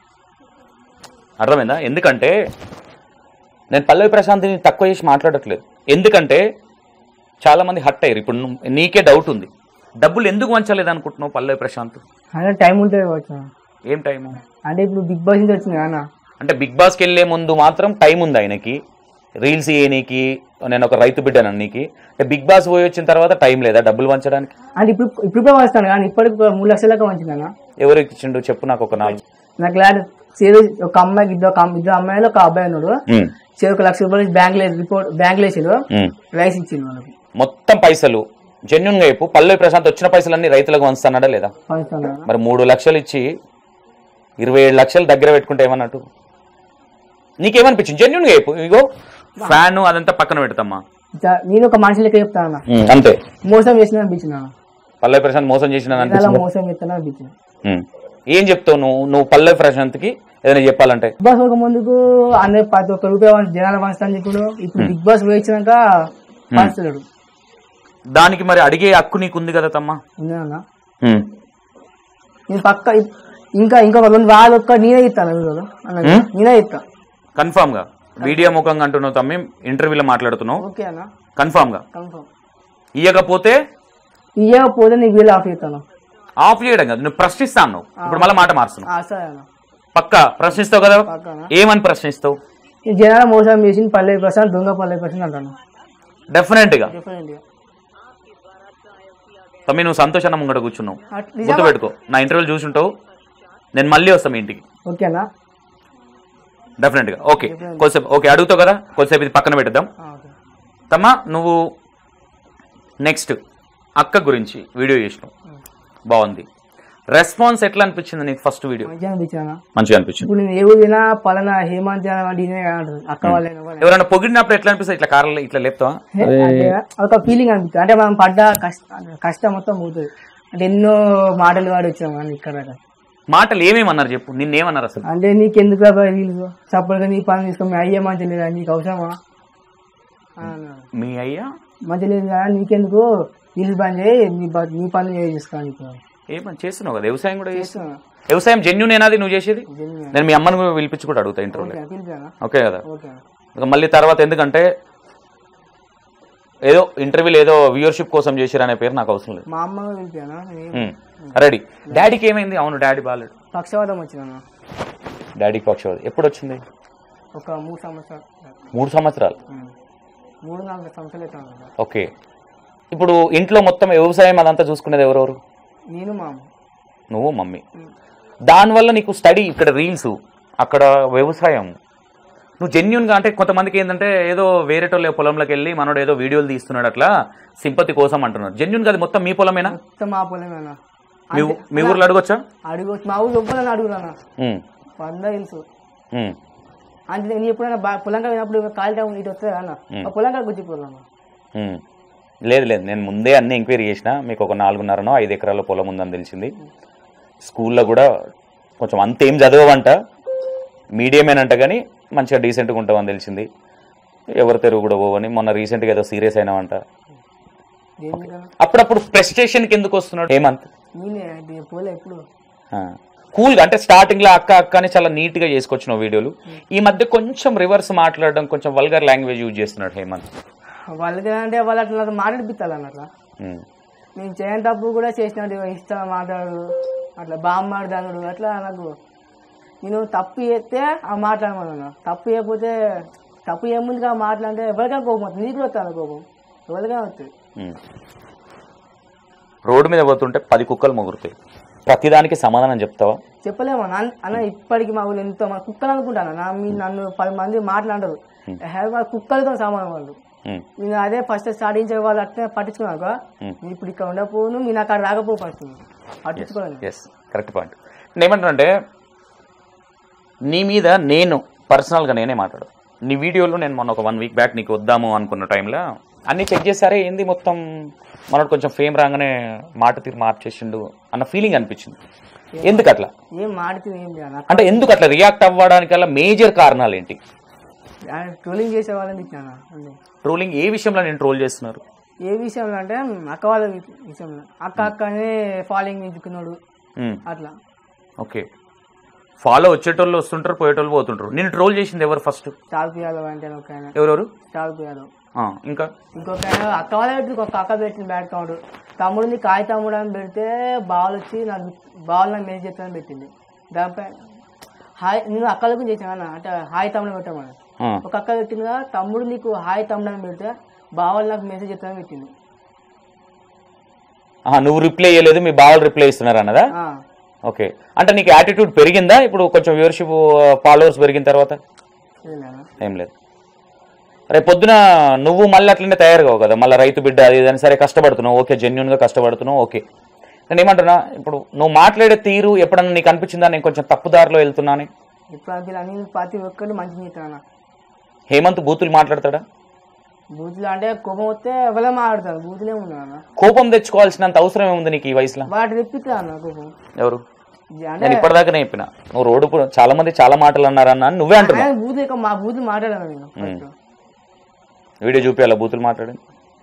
అర్థమైందా ఎందుకంటే నేను పల్లవి ప్రశాంత్ని తక్కువ చేసి మాట్లాడట్లేదు ఎందుకంటే చాలామంది హట్ అయ్యారు ఇప్పుడు నువ్వు- నీకే డౌట్ ఉంది డబ్బులు ఎందుకు వంచలేదు అనుకుంటున్నావు పల్లవి ప్రశాంత్ అంటే టైం ఉంటుంది కావచ్చు ఏం టైము అంటే ఇప్పుడు బిగ్ బాస్ నుంచి వచ్చింది కదా అంటే బిగ్ బాస్కి వెళ్ళే ముందు మాత్రం టైం ఉంది ఆయనకి రీల్స్ చేయనీకి నేను ఒక రైతు బిడ్డను నీకి అంటే బిగ్ బాస్ పోయి వచ్చిన తర్వాత టైం లేదా డబ్బులు పంచడానికి అంటే ఇప్పుడు ఇప్పుడు వస్తాను కానీ ఇప్పటికి ఒక మూడు లక్షల దాకా వచ్చిందన్న ఎవరికి ఇచ్చిండు చెప్పు నాకు ఒక నాలుగు నాకు లాడ్ చేదు ఒక అమ్మాయికి ఇద్దరు ఒక అమ్మ- ఇద్దరు అమ్మాయిలు ఒక అబ్బాయి ఉన్నాడు ఉమ్, చేదు ఒక లక్ష రూపాయలు బ్యాంక్ రిపోర్ట్ బ్యాంక్ వేసాడు ఉమ్. రైస్ ఇచ్చింది వాళ్ళకి మొత్తం పైసలు జెన్యున్ గా చెప్పు పల్లవి ప్రశాంత్ వచ్చిన పైసలన్నీ రైతులకు వంచుతున్నాడా లేదా పంచుతాను మరి మూడు లక్షలు ఇచ్చి ఇరవై ఏడు లక్షలు దగ్గర పెట్టుకుంటే ఏమన్నట్టు నీకేమనిపించింది జెన్యున్ గా చెప్పు ఇగో ఫ్యాన్ అదంతా పక్కన పెడతామ్మా ఇట్లా నేను ఒక మనిషి లెక్క చెప్తాను అన్న ఉమ్, అంతే మోసం చేసిన అనిపించింది అన్న పల్లవి ప్రశాంత్ మోసం చేసిన ఇలా అనిపిస్తుంది మోసం చేస్తాను అనిపించింది ఉమ్. ఏం చెప్తావు నువ్వు నువ్వు పల్లవి ప్రశాంత్కి ఏదైనా చెప్పాలంటే బిగ్ బాస్ ఒక ముందుకు అందరు ప్రతి ఒక్క రూపాయి వంచి జనాలు పంచుతాను చెప్పాడు ఇప్పుడు బిగ్ బాస్ వేయించినాక పంచుతున్నాడు దానికి మరి అడిగే హక్కు నీకు ఉంది కదా తమ్మా ఉందా నేను పక్క ఇంకా ఇంకా ఒక రెండు వాళ్ళు ఒక్క నేనే ఇస్తాను వీడియోలో అన్న హ్మ్? నేనే ఇస్తా కన్ఫామ్ గా మీడియా ముఖంగా అంటున్నావు తమ్మి ఇంటర్వ్యూలో మాట్లాడుతున్నావు ఓకే అన్న కన్ఫామ్ గా కన్ఫర్మ్ ఇయ్యకపోతే ఇవ్వకపోతే నీకు వీళ్ళు ఆఫ్ చేస్తాను ఆఫ్ చేయడం కదా నువ్వు ప్రశ్నిస్తా అన్నావు ఇప్పుడు మళ్ళీ మాట మారుస్తున్నావు ఆ, సరే అన్న పక్క ప్రశ్నిస్తావు కదా పక్కన ఏమని ప్రశ్నిస్తావు ఈ జనాలు మోసం చేసి పల్లె ప్రశాంత్ దొంగ పల్లె ప్రశాంత్ అంటాను డెఫినెట్ గా డిఫరెంట్ తమ్మి నువ్వు సంతోషాన్ని ముంగట కూర్చున్నావు నిజమా? గుర్తుపెట్టుకో నా ఇంటర్వ్యూలు చూసుంటావు నేను మళ్ళీ వస్తాను మీ ఇంటికి ఓకేనా డెఫినెట్ గా ఓకే కొద్దిసేపు ఓకే అడుగుతావు కదా కొద్దిసేపు ఇది పక్కన పెట్టేద్దాం ఆ, ఓకే తమ్మా నువ్వు నెక్స్ట్ అక్క గురించి వీడియో చేసినావు బాగుంది రెస్పాన్స్ ఎట్లా అనిపించింది నీకు ఫస్ట్ వీడియో మంచిగా అనిపించానా మంచిగా అనిపించింది ఇప్పుడు నేను ఏ ఊరినా పలానా హేమంత్ అంటే ఇదే అంటారు అక్క వాళ్ళైనా ఎవరైనా. ఎవరైనా పొగిడినప్పుడు ఎట్లా అనిపిస్తుంది ఇట్లా కార్లో ఇట్లా లేపుతావా అంటే ఒక ఫీలింగ్ అనిపిస్తుంది అంటే మనం పడ్డ కష్టం కష్టం మొత్తం పోతుంది అంటే ఎన్నో మాటలు వాడి వచ్చాము కానీ ఇక్కడ దాకా. మాటలు ఏమేమన్నారు చెప్పు నిన్నేమన్నారు అసలు అంటే నీకెందుకు వీళ్ళు సపోర్ట్గా నీ పని తీసుకో మీ అయ్యే మంచి లేదా నీకు అవసరమా అని అన్నారు. మీ అయ్యా మంచి లేదు కదా నీకెందుకు వీళ్ళు పని చేయి నీ ప- నీ పని చేసుకో నీకు ఏమని చేస్తున్నావు కదా వ్యవసాయం కూడా చేస్తున్నావు చేస్తున్నా వ్యవసాయం జెన్యున్ ఏనాది నువ్వు చేసేది జెన్యున్ నేను మీ అమ్మని కూడా పిలిపించి కూడా అడుగుతా ఇంటర్వ్యూలో ఓకే పిలిపానా ఓకే కదా ఓకే ఇక మళ్ళీ తర్వాత ఎందుకంటే ఏదో ఇంటర్వ్యూలు ఏదో వ్యూవర్షిప్ కోసం చేసిరు అనే పేరు నాకు అవసరం లేదు మా అమ్మ పిలిపానా నేను రెడీ డాడీకి ఏమైంది అవును డాడీ బాగాలేడు పక్షవాతం వచ్చినాను డాడీకి పక్షవాది ఎప్పుడు వచ్చింది ఒక మూడు సంవత్సరాలు మూడు సంవత్సరాలు ఉమ్. మూడు నాలుగు సంవత్సరాలు అవుతాను కదా ఓకే ఇప్పుడు ఇంట్లో మొత్తం వ్యవసాయం అదంతా చూసుకునేది ఎవరెవరు నేను మా అమ్మ నువ్వు మమ్మీ దానివల్ల నీకు స్టడీ ఇక్కడ రీల్స్ అక్కడ వ్యవసాయం నువ్వు జెన్యున్గా అంటే కొంతమందికి ఏంటంటే ఏదో వేరేటోళ్ళ పొలంలోకి వెళ్ళి మనోడు ఏదో వీడియోలు తీస్తున్నాడు అట్లా సింపతి కోసం అంటున్నారు జెన్యున్గా అది మొత్తం మీ పొలమేనా మొత్తం మా పొలమేనా మీ ఊ- మీ ఊర్లో అడగొచ్చా అడుగు మా ఊరు ఒప్పలని అడుగురానా ఉమ్, వంద తెలుసు ఉమ్, అంటే నేను ఎప్పుడైనా బా- పొలంగా పోయినప్పుడు ఖాళీ టైం ఇటు వస్తుంది అన్న ఆ పొలంగా గుర్తిపోతాను ఉమ్. లేదు లేదు నేను ముందే అన్ని ఎంక్వైరీ చేసిన మీకు ఒక నాలుగున్నరనో ఐదు ఎకరాల పొలం ఉందని తెలిసింది స్కూల్లో కూడా కొంచెం అంతేం చదవవంట మీడియమేనంట కానీ మంచిగా డీసెంట్గా ఉంటామని తెలిసింది ఎవరి తెరువు కూడా పోవని మొన్న రీసెంట్గా ఏదో సీరియస్ అయినావంట దేనికన్నా అప్పుడప్పుడు ప్రెస్టేషన్కి ఎందుకు వస్తున్నాడు హేమంత్ నేనే ఇది పోలే ఎప్పుడు కూల్గా అంటే స్టార్టింగ్లో అక్క అక్క అని చాలా నీట్గా చేసుకొచ్చిన వీడియోలు ఈ మధ్య కొంచెం రివర్స్ మాట్లాడడం కొంచెం వల్గర్ లాంగ్వేజ్ యూజ్ చేస్తున్నాడు హేమంత్ వాళ్ళకి అంటే వాళ్ళు అట్లా నాతో మాట్లాడిపిస్తారు అన్నట్లా ఉమ్. నేను చేయని తప్పు కూడా చేసినట్టు ఇష్టం మాట్లాడు అట్లా బాగా మాట్లాడు అట్లా నాకు నేను తప్పు చేస్తే ఆ మాట్లాడమన్నా తప్పు చేయకపోతే తప్పు ఏముంది ఆ మాట్లాడితే ఎవరికైనా కోపం వస్తుంది నీకు కూడా వస్తుంది కోపం ఎవరికైనా వస్తుంది ఉమ్. రోడ్డు మీద పోతుంటే పది కుక్కలు మొగురుతాయి ప్రతిదానికి సమాధానం చెప్తావా చెప్పలేము అన్న అన్న ఇప్పటికి మా ఊళ్ళో ఎంతో మన కుక్కలు అనుకుంటాను నా మీ నన్ను పది మంది మాట్లాడరు హే, వాళ్ళ కుక్కలతో సమానం వాళ్ళు ఉమ్. నేను అదే ఫస్ట్ స్టార్టింగ్ చేసే వాళ్ళు అట్లే పట్టించుకున్నాక Hmm. నేను ఇప్పుడు ఇక్కడ ఉండకపోను మీరు నాకు అక్కడ రాకపోవు ఫస్ట్ పట్టించుకోవాలి ఎస్ కరెక్ట్ పాయింట్ నేను ఏమంటానంటే నీ మీద నేను పర్సనల్గా నేనే మాట్లాడు నీ వీడియోలో నేను మొన్న ఒక వన్ వీక్ బ్యాక్ నీకు వద్దాము అనుకున్న టైంలో అన్నీ చెక్ చేశారే ఏంది మొత్తం మనోడు కొంచెం ఫేమ్ రాగానే మాట తీరు మార్చేసిండు అన్న ఫీలింగ్ అనిపించింది ఎందుకు అట్లా ఏం మాడుతుంది ఏం చేయాలి అంటే ఎందుకు అట్లా రియాక్ట్ అవ్వడానికల్లా మేజర్ కారణాలు ఏంటి ట్రోలింగ్ చేసే వాళ్ళని తిట్టాను అంతే ట్రోలింగ్ ఏ విషయంలో నేను ట్రోల్ చేస్తున్నారు ఏ విషయంలో అంటే అక్క వాళ్ళ వి- విషయంలో అక్క అక్కనే ఫాలోయింగ్ పెంచుకున్నాడు ఉమ్, అట్లా ఓకే ఫాలో వచ్చేటోళ్ళు వస్తుంటారు పోయేటోళ్ళు పోతుంటారు నేను ట్రోల్ చేసింది ఎవరు ఫస్ట్ చాల్పు యాదవ్ అంటే ఒక ఆయన ఎవరెవరు చాల్పు యాదవ్ ఆ, ఇంకా ఇంకొక ఆయన అక్క వాళ్ళ పెట్టి ఒక అక్క పెట్టిన బ్యాట్ కౌంట్ తమ్ముడిని కాయ తమ్ముడు అని పెడితే బాల్ వచ్చి నాకు బాల్ నాకు మెసేజ్ చెప్తానని పెట్టింది దానిపై హాయ్ నేను అక్కల గురించి చేసాను అన్న అంటే హాయ్ తమ్ముడు పెట్టామని ఆ, ఒక అక్క పెట్టిందిగా తమ్ముడు నీకు హాయ్ తమ్ముడు అని పెడితే బావలు నాకు మెసేజ్ చెప్తానని పెట్టింది ఆహా, నువ్వు రిప్లై చేయలేదు మీ బావలు రిప్లై ఇస్తున్నారు అన్నదా ఆ, ఓకే అంటే నీకు యాటిట్యూడ్ పెరిగిందా ఇప్పుడు కొంచెం వ్యూవర్షిప్ ఫాలోవర్స్ పెరిగిన తర్వాత ఇదేనా? ఏం లేదు రేపు పొద్దున నువ్వు మళ్ళీ అట్లనే తయారు కావు కదా మళ్ళీ రైతు బిడ్డ అది ఇదని సరే కష్టపడుతున్నావు ఓకే జెన్యున్గా కష్టపడుతున్నావు ఓకే నేను ఏమంటున్నా ఇప్పుడు నువ్వు మాట్లాడే తీరు ఎప్పుడన్నా నీకు అనిపించిందా నేను కొంచెం తప్పుదారిలో వెళ్తున్నాను ఇప్పుడు అంటే నేను ప్రతి ఒక్కరు మంచి చేస్తాను హేమంత్ బూతులు మాట్లాడతాడా బూతులు అంటే కోపం వస్తే ఎవరే మాట్లాడతారు బూతులే ఉన్నా అన్న కోపం తెచ్చుకోవాల్సినంత అవసరం ఏముంది నీకు ఈ వయసులో వాటి తెప్పిస్తా అన్న కోపం ఎవరు అంటే నేను ఇప్పటిదాకానే చెప్పిన నువ్వు రోడ్డు పు- చాలా మంది చాలా మాటలు అన్నారన్న అని నువ్వే అంటున్నావు ఆయన బూతులు ఎక్కువ మా బూతులు మాట్లాడాను నేను ఫస్ట్ వీడియో చూపించాలా బూతులు మాట్లాడి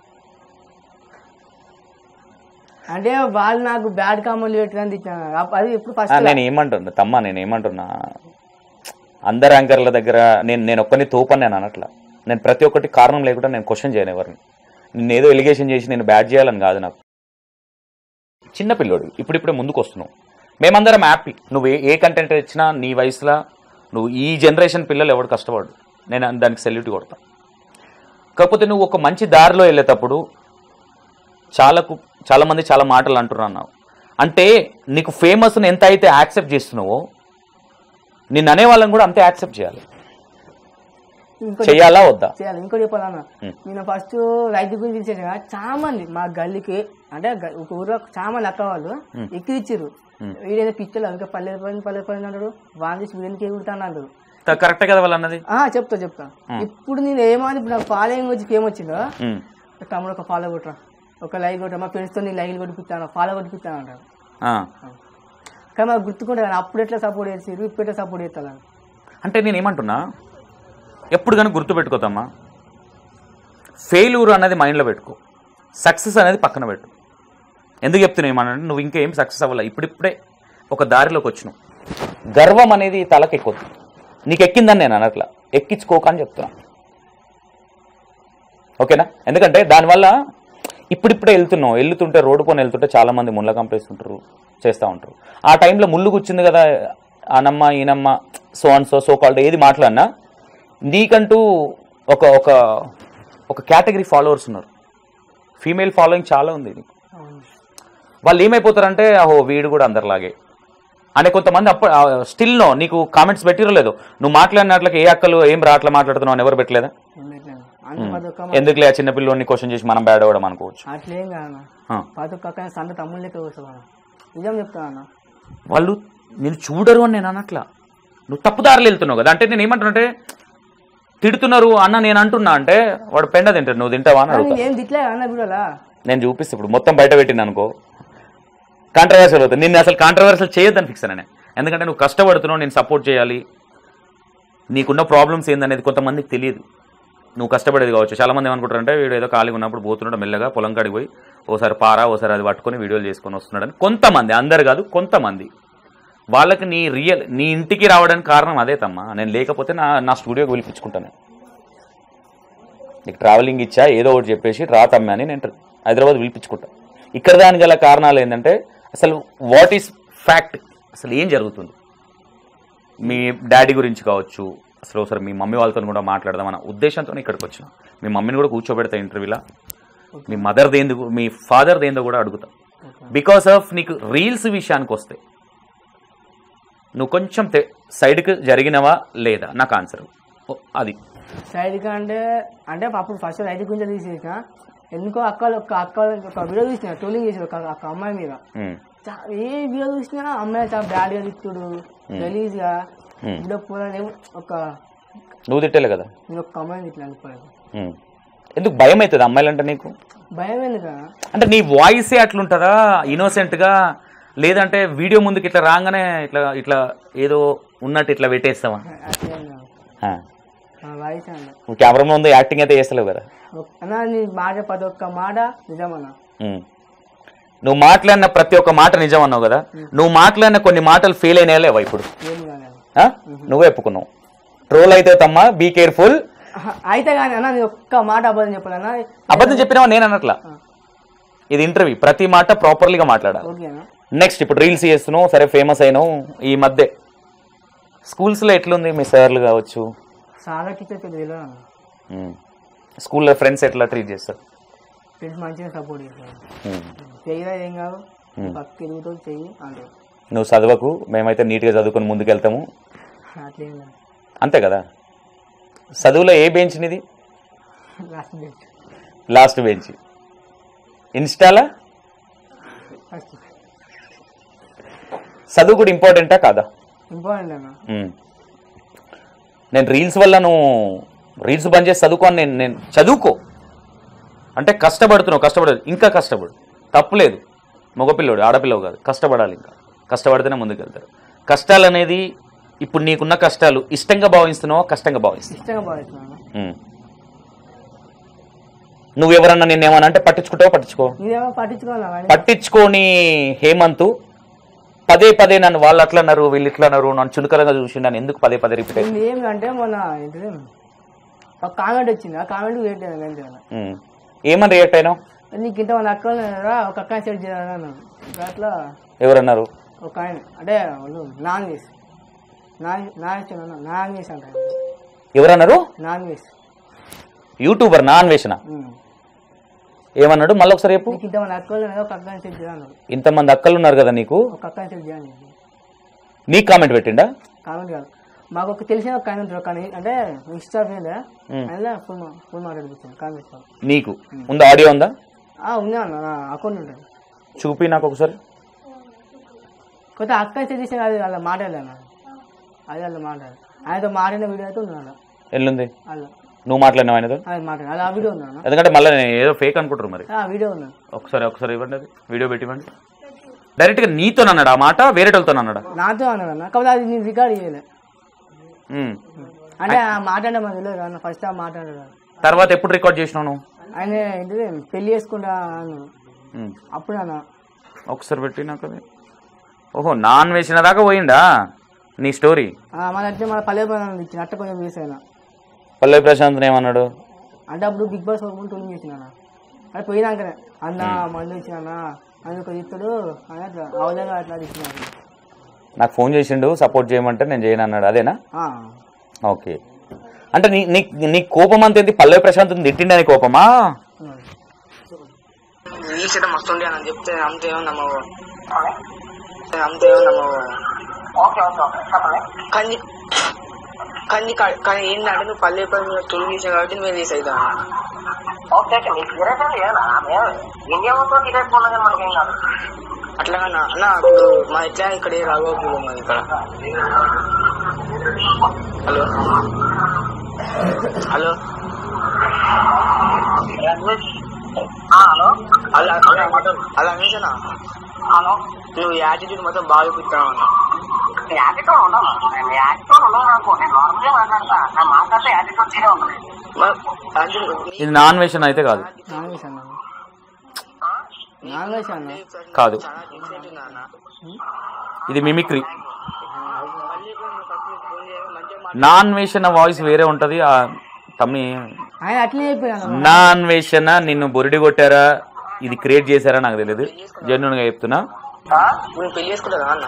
అంటే వాళ్ళు నాకు బ్యాడ్ కామెంట్లు పెట్టడానికి ఇచ్చాను అప్ప- అది ఎప్పుడు ఆ, ఫస్ట్ నేను ఏమంటున్నా తమ్మా నేను ఏమంటున్నా అందరు యాంకర్ల దగ్గర నేను నేను ఒక్కరిని తోపని నేను అనట్లా నేను ప్రతి ఒక్కటి కారణం లేకుండా నేను క్వశ్చన్ చేయను ఎవరిని నిన్ను ఏదో ఎలిగేషన్ చేసి నేను బ్యాడ్ చేయాలని కాదు నాకు చిన్న పిల్లోడు ఇప్పుడిప్పుడే ముందుకు వస్తున్నావు మేమందరం హ్యాపీ నువ్వు ఏ ఏ కంటెంట్ ఇచ్చినా నీ వయసులో నువ్వు ఈ జనరేషన్ పిల్లలు ఎవడు కష్టపడు నేను దానికి సెల్యూట్ కొడతా కాకపోతే నువ్వు ఒక మంచి దారిలో వెళ్ళేటప్పుడు చాలా కు- చాలా మంది చాలా మాటలు అంటున్నావు అంటే నీకు ఫేమస్ని ఎంత అయితే యాక్సెప్ట్ చేస్తున్నావో నిన్ను అనే వాళ్ళని కూడా అంతే యాక్సెప్ట్ చేయాలి ఇంకోటి చేయాలా వద్దా చేయాలి ఇంకోటి చెప్పాలన్న నేను ఫస్ట్ రైతు గురించి తెలిసేది కదా చాలా మంది మా గల్లీకి అంటే గ- ఒక ఊర్లో చాలా మంది అక్క వాళ్ళు ఎక్కిరిచ్చారు వీడేదో పిచ్చలు ఇంకా పల్లె పని పల్లె పని అంటాడు వాళ్ళ చేసి వీడికి ఎగురుతాను అంటారు త- కరెక్టే కదా వాళ్ళు అన్నది ఆ, చెప్తా చెప్తా ఇప్పుడు నేను ఏమని ఇప్పుడు నాకు ఫాలోయింగ్ వచ్చి ఫేమ్ వచ్చిందో ఉమ్. తమ్ముడు ఒక ఫాలో కొట్టరా ఒక లైక్ కొట్టరా మా ఫ్రెండ్స్తో నేను లైక్ కొట్టిపిస్తాను ఫాలో కొట్టిపిస్తాను అంటారు ఆ. కానీ మాకు గుర్తుకుంటా కానీ అప్పుడు ఎట్లా సపోర్ట్ చేసారు ఇప్పుడు ఎట్లా సపోర్ట్ చేస్తాను అంటే నేను ఏమంటున్నా ఎప్పుడు కానీ గుర్తుపెట్టుకోతామా ఫెయిల్యూర్ అనేది మైండ్లో పెట్టుకో సక్సెస్ అనేది పక్కన పెట్టు ఎందుకు చెప్తున్నావు ఏమన్నా నువ్వు ఇంకేం సక్సెస్ అవ్వాలి ఇప్పుడిప్పుడే ఒక దారిలోకి వచ్చినావు గర్వం అనేది తలకి ఎక్కుద్ది నీకు ఎక్కిందని నేను అనట్లా ఎక్కించుకోక అని చెప్తున్నా ఓకేనా ఎందుకంటే దానివల్ల ఇప్పుడిప్పుడే వెళ్తున్నావు వెళ్తుంటే రోడ్డు కొని వెళ్తుంటే చాలా మంది ముళ్ళ కంపేస్తుంటారు చేస్తూ ఉంటారు ఆ టైంలో ముళ్ళు కూర్చుంది కదా ఆనమ్మ ఈనమ్మ so and so so called ఏది మాట్లాడినా నీకంటూ ఒక ఒక ఒక కేటగిరీ ఫాలోవర్స్ ఉన్నారు ఫీమేల్ ఫాలోయింగ్ చాలా ఉంది నీకు వాళ్ళు ఏమైపోతారంటే అహో వీడు కూడా అందరిలాగే అనే కొంతమంది అప్పుడు స్టిల్ నో నీకు కామెంట్స్ పెట్టిరో లేదు నువ్వు మాట్లాడినట్లకి ఏ అక్కలు ఏం రాట్లా మాట్లాడుతున్నావు అని ఎవరు పెట్టలేదా అంటే ప్రతి ఒక్క ఎందుకులే ఆ చిన్న పిల్లోని క్వశ్చన్ చేసి మనం బ్యాడ్ అవ్వడం అనుకోవచ్చు అట్లేం కాదన్న ఆ. ప్రతి ఒక్క అక్క సంత తమ్ముళ్ళ లెక్క కూర్చోమన్న నిజం చెప్తా అన్న వాళ్ళు నేను చూడరు అని నేను అనట్లా నువ్వు తప్పుదారులు వెళ్తున్నావు కదా అంటే నేను ఏమంటున్నానంటే తిడుతున్నారు అన్న నేను అంటున్నా అంటే వాడు పెండ తింటాడు నువ్వు తింటావా అని అడుగుతా ఏం తిట్లే అన్న వీడియోలా నేను చూపిస్తే ఇప్పుడు మొత్తం బయట పెట్టింది అనుకో కాంట్రవర్షియల్ అవుతుంది నిన్ను అసలు కాంట్రవర్షియల్ చేయొద్దని ఫిక్స్ నేను ఎందుకంటే నువ్వు కష్టపడుతున్నావు నేను సపోర్ట్ చేయాలి నీకున్న ప్రాబ్లమ్స్ ఏందనేది కొంతమందికి తెలియదు నువ్వు కష్టపడేది కావచ్చు చాలా మంది ఏమనుకుంటారంటే వీడు ఏదో ఖాళీగా ఉన్నప్పుడు పోతున్నాడు మెల్లగా పొలం కాడికి పోయి ఓసారి పారా ఓసారి అది పట్టుకొని వీడియోలు చేసుకొని వస్తున్నాడని కొంతమంది అందరు కాదు కొంతమంది వాళ్ళకి నీ రియల్ నీ ఇంటికి రావడానికి కారణం అదే తమ్మా నేను లేకపోతే నా నా స్టూడియోకి పిలిపించుకుంటాను నేను. నీకు ట్రావెలింగ్ ఇచ్చా ఏదో ఒకటి చెప్పేసి రా తమ్మా అని నేను హైదరాబాద్ పిలిపించుకుంటా ఇక్కడ దానికి గల కారణాలు ఏంటంటే అసలు వాట్ ఈస్ ఫ్యాక్ట్ అసలు ఏం జరుగుతుంది మీ డాడీ గురించి కావచ్చు అసలు ఒకసారి మీ మమ్మీ వాళ్ళతో కూడా మాట్లాడదాం అన్న ఉద్దేశంతో ఇక్కడికి వచ్చిన మీ మమ్మీని కూడా కూర్చోబెడతా ఇంటర్వ్యూలో మీ మదర్ది ఏందుకు మీ ఫాదర్ది ఏందో కూడా అడుగుతా బికాస్ ఆఫ్ నీకు రీల్స్ విషయానికి వస్తే నువ్వు కొంచెం తె- సైడ్కి జరిగినవా లేదా నాకు ఆన్సర్ అది సైడ్ అంటే అంటే అప్పుడు ఫస్ట్ రైతు గురించి తీసేసిన ఎందుకో అక్క ఒక అక్క ఒక వీడియో చూసిన ట్రోలింగ్ చేసి ఒక ఒక అమ్మాయి మీద ఉమ్, చా- ఏ వీడియో చూసినా అమ్మాయి చాలా బ్యాడ్ గా తిట్టుడు గలీజ్ గా Hmm. వీడియో పూర ఒక నువ్వు తిట్టలే కదా నేను ఒక అమ్మాయిని తిట్టినాను ఇప్పుడు ఉమ్. ఎందుకు భయం అవుతుంది అమ్మాయిలంటే నీకు భయం ఎందుకన్నా అంటే నీ వాయిసే అట్లుంటుందా ఇన్నోసెంట్గా లేదంటే వీడియో ముందుకి ఇట్లా రాగానే ఇట్లా ఇట్లా ఏదో ఉన్నట్టు ఇట్లా పెట్టేస్తావా అట్లేం కాదు. ఆ. నా వాయిస్ అన్న నువ్వు కెమెరా ముందు యాక్టింగ్ అయితే చేస్తలేవు కదా ఒక్- అన్నా నీ మాట ప్రతి ఒక్క మాట నిజమన్నా ఉమ్. నువ్వు మాట్లాడిన ప్రతి ఒక్క మాట నిజం అన్నావు కదా నువ్వు మాట్లాడిన కొన్ని మాటలు ఫెయిల్ అయినా లేవా ఇప్పుడు ఏం కానీ ఆ? నువ్వే ఒప్పుకున్నావు ట్రోల్ అయితే తమ్మా బీ కేర్ఫుల్ అయితే కానీ అన్న నీ ఒక్క మాట అబద్ధం చెప్పాలన్నా అబద్ధం చెప్పినావా నేను అన్నట్లా ఇది ఇంటర్వ్యూ ప్రతి మాట ప్రాపర్లీగా మాట్లాడాలి ఓకేనా నెక్స్ట్ ఇప్పుడు రీల్స్ చేస్తున్నావు సరే ఫేమస్ అయినావు ఈ మధ్య స్కూల్స్లో ఎట్లుంది మీ సార్లు కావచ్చు చాలా టీచర్స్ తెలియదు అన్న ఉమ్. స్కూల్లో ఫ్రెండ్స్ ఎట్లా ట్రీట్ చేస్తారు ఫ్రెండ్స్ మంచిగా సపోర్ట్ చేస్తారు ఉమ్. చెయ్యరా ఏం కాదు పక్క తిరుగుతో చెయ్యి అంటే నువ్వు చదవకు మేమైతే నీట్గా చదువుకొని ముందుకెళ్తాము అట్లేం కాదు అంతే కదా చదువులో ఏ బెంచ్ నీది లాస్ట్ బెంచ్ లాస్ట్ బెంచ్ ఇన్స్టాలా ఫస్ట్ చదువు కూడా ఇంపార్టెంటా కాదా ఇంపార్టెంట్ అన్న ఉమ్. నేను రీల్స్ వల్ల నువ్వు రీల్స్ బంద్ చేసి చదువుకోని నేను నేను చదువుకో అంటే కష్టపడుతున్నావు కష్టపడదు ఇంకా కష్టపడు తప్పులేదు మగపిల్లడు ఆడపిల్లవు కాదు కష్టపడాలి ఇంకా కష్టపడితేనే ముందుకెళ్తారు కష్టాలు అనేది ఇప్పుడు నీకున్న కష్టాలు ఇష్టంగా భావిస్తున్నావా కష్టంగా భావిస్తున్నావు ఇష్టంగా భావిస్తున్నాను నువ్వు ఎవరన్నా నేను ఏమన్నా అంటే పట్టించుకుంటావా పట్టించుకో మీరేమో పట్టించుకోవాలా కానీ పట్టించుకోని హేమంత్ పదే పదే నన్ను వాళ్ళు అట్లా అన్నారు వీళ్ళు ఇట్లా అన్నారు నన్ను చులకనగా చూసి నన్ను ఎందుకు పదే పదే రిపీట్ ఇది ఏమిటంటే మొన్న ఏంటిది ఒక కామెంట్ వచ్చింది ఆ కామెంట్ వెయిట్ అంతే కదా ఉమ్. ఏమని రియాక్ట్ అయినావు నీకు ఇంతమంది అక్కలు ఉన్నారా ఒక అక్కని సెట్ చేయాలని అన్నాను ఇంకా అట్లా ఎవరన్నారు ఒక ఆయన అంటే వాళ్ళు non veg non non veg అన్నా నాన్ వెజ్ అంటారు ఎవరన్నారు నాన్ వెజ్ యూట్యూబర్ నాన్ వేసిన ఏమన్నాడు మళ్ళీ ఒకసారి చెప్పు నీకు ఇంతమంది అక్కలు ఉన్నారా ఒక అక్కని సెట్ చేయాలన్నారు ఇంతమంది అక్కలు ఉన్నారు కదా నీకు ఒక అక్కని సెట్ చేయాలి నీకు కామెంట్ పెట్టిండా కామెంట్ కాదు మాకు ఒక తెలిసిన ఒక ఆయన ఉంటారు కానీ అంటే ఇన్స్టా ఫీల్ మ్మ్. అందులో ఫుల్ ఫుల్ మాట్లాడిపించాను కామెంట్ నీకు ఉందా ఆడియో ఉందా ఉందా అన్న నా అకౌంట్ ఉంటుంది చూపి నాకు ఒకసారి కొత్త అక్క సెట్ చేసిన అది అలా మాట్లాడలేను అది అలా మాట్లాడాలి ఆయనతో మాట్లాడిన వీడియో అయితే ఉంది అలా ఎల్లుంది అలా నువ్వు మాట్లాడినావు ఆయనతో అది మాట్లాడాలి అలా ఆ వీడియో ఉంది అన్న ఎందుకంటే మళ్ళీ నేను ఏదో ఫేక్ అనుకుంటారు మరి ఆ వీడియో ఉంది ఒకసారి ఒకసారి ఇవ్వండి అది వీడియో పెట్టి ఇవ్వండి డైరెక్ట్గా నీతో అన్నాడు ఆ మాట వేరేటోళ్ళతో అన్నాడా నాతో అన్నాడు అన్న కాకపోతే అది నేను రికార్డ్ చేయలే ఉమ్. అంటే ఆ మాట్లాడే మనకు తెలియదు అన్న ఫస్ట్ ఆ మాట్లాడాడు తర్వాత ఎప్పుడు రికార్డ్ చేసినావు నువ్వు ఆయన ఏంటిది పెళ్లి చేసుకుంటా అన్నాడు ఉమ్. అప్పుడు అన్న ఒకసారి పెట్టి నాకు అది ఓహో నాన్ వేసిన దాకా పోయిందా నీ స్టోరీ మన అంటే మన పల్లె పని ఇచ్చిన అట్ట కొంచెం వేస్ అయినా పల్లవి ప్రశాంత్ ఏమన్నాడు అంటే అప్పుడు బిగ్ బాస్ ఓపెన్ టోల్ చేసిన అది పోయినాకనే అన్న మందు ఇచ్చిన అందుకు ఇస్తాడు అని అట్లా అవదంగా అట్లా ఇచ్చినాడు నాకు ఫోన్ చేసిండు సపోర్ట్ చేయమంటే నేను చేయను అన్నాడు అదేనా ఆ. ఓకే అంటే నీ నీ నీ కోపం అంత ఏంటి పల్లవి ప్రశాంత్ తిట్టిండని కోపమా రీల్స్ అయితే మస్తు ఉండే అని చెప్తే అంత ఏమన్నామో అంత ఏమన్నామో కానీ కానీ కానీ ఏంటంటే నువ్వు పల్లె పని మీద తొలి తీసావు కాబట్టి నువ్వు తీసి అవుతా అట్లా అన్న అన్న ఇప్పుడు మా ఎట్లా ఇక్కడ రాఘవపూర్ మాది ఇక్కడ హలో హలో హలో అలా అలా అలా అనేసనా హలో నువ్వు యాటిట్యూడ్ మొత్తం బాగా చూపిస్తావు అన్న మ- అంటే ఇది నాన్ వేషన్ అయితే కాదు కాదు చాలా different ఉందా అన్న? ఇది మిమిక్రీ మళ్ళీ ఇప్పుడు నువ్వు first నీకు phone చేయగా మంచిగా మాట్లాడు. నాన్ వేషన్ వాయిస్ వేరే ఉంటది ఆ తమ్మి ఆయన అట్లే చెప్పాను నాన్ వేషన్ నిన్ను బొరిడి కొట్టారా ఇది క్రియేట్ చేశారా నాకు తెలియదు జెన్యున్ గా చెప్తున్నా నువ్వు పెళ్లి చేసుకుంటారా అన్న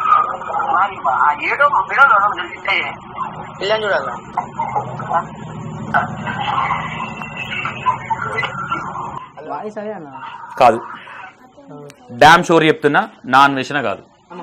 పిల్లని చూడాలా వాయిస్ అదే అన్న కాదు డామ్ షోర్ చెప్తున్నా నాన్ వేషన్ కాదు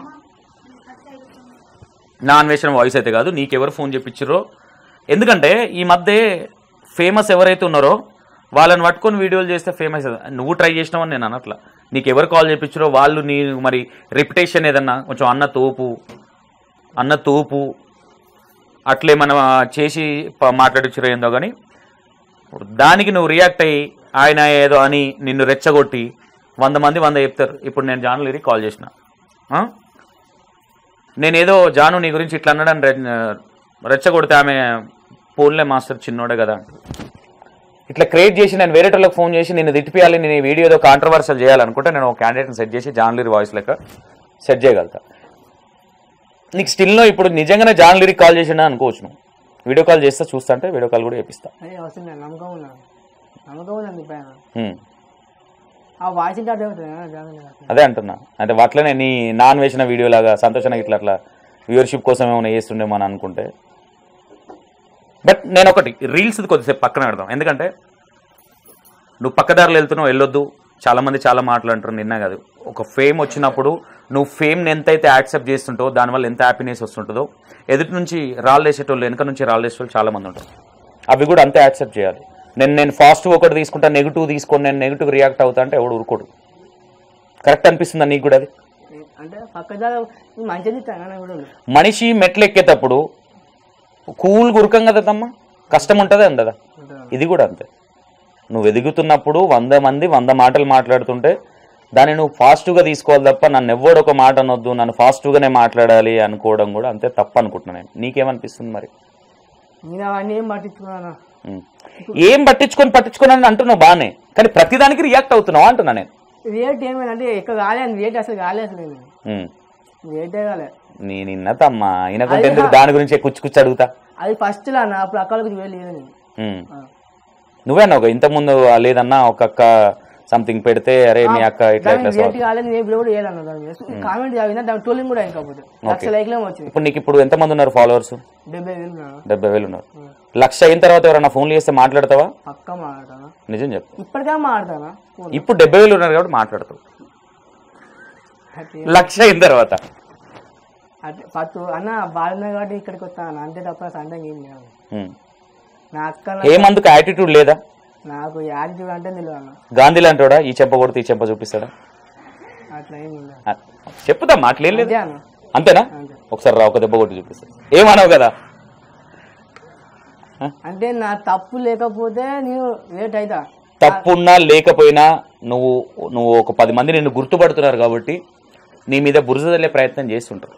నాన్ వేషన్ వాయిస్ అయితే కాదు నీకెవరు ఫోన్ చేపించారో ఎందుకంటే ఈ మధ్య ఫేమస్ ఎవరైతే ఉన్నారో వాళ్ళని పట్టుకొని వీడియోలు చేస్తే ఫేమస్ నువ్వు ట్రై చేసినావని నేను అనట్లా నీకు ఎవరు కాల్ చేపించారో వాళ్ళు నీ మరి రెప్యుటేషన్ ఏదన్నా కొంచెం అన్న తోపు అన్న తోపు అట్లే మనం చేసి ప- మాట్లాడించారో ఏందో కానీ ఇప్పుడు దానికి నువ్వు రియాక్ట్ అయ్యి ఆయన ఏదో అని నిన్ను రెచ్చగొట్టి వంద మంది వంద చెప్తారు ఇప్పుడు నేను జాను లేరి కాల్ చేసిన ఆ? నేనేదో జాను నీ గురించి ఇట్లా అన్నాడని రె- రెచ్చగొడితే ఆమె పోన్లే మాస్టర్ చిన్నోడే కదా ఇట్లా క్రియేట్ చేసి నేను వేరేటోళ్ళకి ఫోన్ చేసి నేను తిట్టిపియాలి నేను ఈ వీడియో ఏదో కాంట్రవర్షియల్ చేయాలనుకుంటే నేను ఒక క్యాండిడేట్ని సెట్ చేసి జాన్ లిరి వాయిస్ లెక్క సెట్ చేయగలుగుతా నీకు స్టిల్లో ఇప్పుడు నిజంగానే జాన్ లిరికి కాల్ చేసినా అనుకోవచ్చు నువ్వు వీడియో కాల్ చేస్తే చూస్తా అంటే వీడియో కాల్ కూడా చేపిస్తా అదే వస్తుంది నమ్మకం ఉన్నా నమ్మకం ఉందండి పైన హ్మ్. ఆ వాయిస్ ఇంకా అదే అవుతుంది కదా, జాగ్రత్తగా కాదు. అదే అంటున్నా అంటే అట్లనే నీ నాన్ వేసిన వీడియో లాగా సంతోషంగా ఇట్లా అట్లా వ్యూవర్షిప్ కోసం ఏమైనా చేస్తుండేమో అని అనుకుంటే బట్ నేను ఒకటి రీల్స్ కొద్దిసేపు పక్కన పెడదాం ఎందుకంటే నువ్వు పక్కదారులు వెళ్తున్నావు వెళ్ళొద్దు చాలామంది చాలా మాట్లాడుతారు నిన్న కాదు ఒక ఫేమ్ వచ్చినప్పుడు నువ్వు ఫేమ్ని ఎంతైతే యాక్సెప్ట్ చేస్తుంటావో దానివల్ల ఎంత హ్యాపీనెస్ వస్తుంటుందో ఎదుటి నుంచి రాళ్ళేసేటోళ్ళు వెనక నుంచి రాళ్ళేసేటోళ్ళు చాలామంది ఉంటారు అవి కూడా అంతే యాక్సెప్ట్ చేయాలి నేను నేను ఫాస్ట్ ఒకటి తీసుకుంటా నెగిటివ్ తీసుకొని నేను నెగిటివ్ రియాక్ట్ అవుతా అంటే ఎవడు ఊరుకోడు కరెక్ట్ అనిపిస్తుందా నీకు కూడా అది అంటే పక్క దారి మంచిది ఇస్తాను కూడా ఉంది. మనిషి మెట్లు ఎక్కేటప్పుడు కూల్ గురకం కదా తమ్మ కష్టం ఉంటుందా ఉండదా ఉంటుందా? ఇది కూడా అంతే నువ్వు ఎదుగుతున్నప్పుడు వంద మంది వంద మాటలు మాట్లాడుతుంటే దాన్ని నువ్వు ఫాస్ట్గా తీసుకోవాలి తప్ప నన్ను ఎవ్వడు ఒక మాట అనొద్దు నన్ను ఫాస్ట్గానే మాట్లాడాలి అనుకోవడం కూడా అంతే తప్పు అనుకుంటున్నాను నేను నీకేమనిపిస్తుంది మరి నేను అవన్నీ ఏం పట్టించుకున్నాను ఉం. ఏం పట్టించుకొని పట్టించుకొని అంటున్నావు బాగానే కానీ ప్రతిదానికి రియాక్ట్ అవుతున్నావు అంటున్నా నేను రేట్ ఏమైనా అంటే ఎక్కువ కాలేదు రేట్ అసలు కాలేదు అసలు నేను ఉం. రేటే కాలే నీ నిన్న తమ్మ ఈయనకుంటే ఎందుకు దాని గురించి కుచ్చి కుచ్చి అడుగుతా అది ఫస్ట్ లా నా అప్పుడు అక్కడికి వేలు లేదు నేను ఉం. ఆ. నువ్వే అన్నావు ఇంతకుముందు లేదన్నా ఒక అక్క సంథింగ్ పెడితే అరే మీ అక్క ఇట్లా దాని ఇట్లా రేట్ కాలేదు నేను ఇప్పుడు కూడా వేయాలన్నా దాని మీద కామెంట్ చదివినా దాని టోలింగ్ కూడా కాకపోతే లక్ష లైక్లే వచ్చింది ఇప్పుడు నీకు ఇప్పుడు ఎంతమంది ఉన్నారు ఫాలోవర్స్ డెబ్బై వేలు ఉన్నా. డెబ్బై వేలు ఉన్నారు లక్ష అయిన తర్వాత ఎవరైనా ఫోన్లు చేస్తే మాట్లాడతావా పక్క మాట్లాడతానా నిజం చెప్పు ఇప్పటికే మాట్లాడతానా ఇప్పుడు డెబ్బై వేలు ఉన్నారు కాబట్టి మాట్లాడతావు అట్లా లక్ష అయిన తర్వాత అట్లా పత్తు అన్న బాగున్నా కాబట్టి ఇక్కడికి వస్తాను అంతే తప్ప సండే ఏం లేదు ఉం. నా అక్క ఏమందుకు యాటిట్యూడ్ లేదా నాకు యాటిట్యూడ్ అంటే తెలియదు అన్న గాంధీ లాంటివాడా ఈ చెంప కొడితే ఈ చెంప చూపిస్తాడా అట్లా ఏం ఉండదు ఆ, చెప్పుదా మాటలేం లేదు అదే అన్న అంతేనా అంతే. ఒకసారి రా ఒక దెబ్బ కొట్టి చూపిస్తా ఏమన్నావు కదా అంటే నా తప్పు లేకపోతే నేను రేట్ అవుతా తప్పున్నా లేకపోయినా నువ్వు నువ్వు ఒక పది మంది నిన్ను గుర్తుపడుతున్నారు కాబట్టి నీ మీద బురద తల్లే ప్రయత్నం చేస్తుంటారు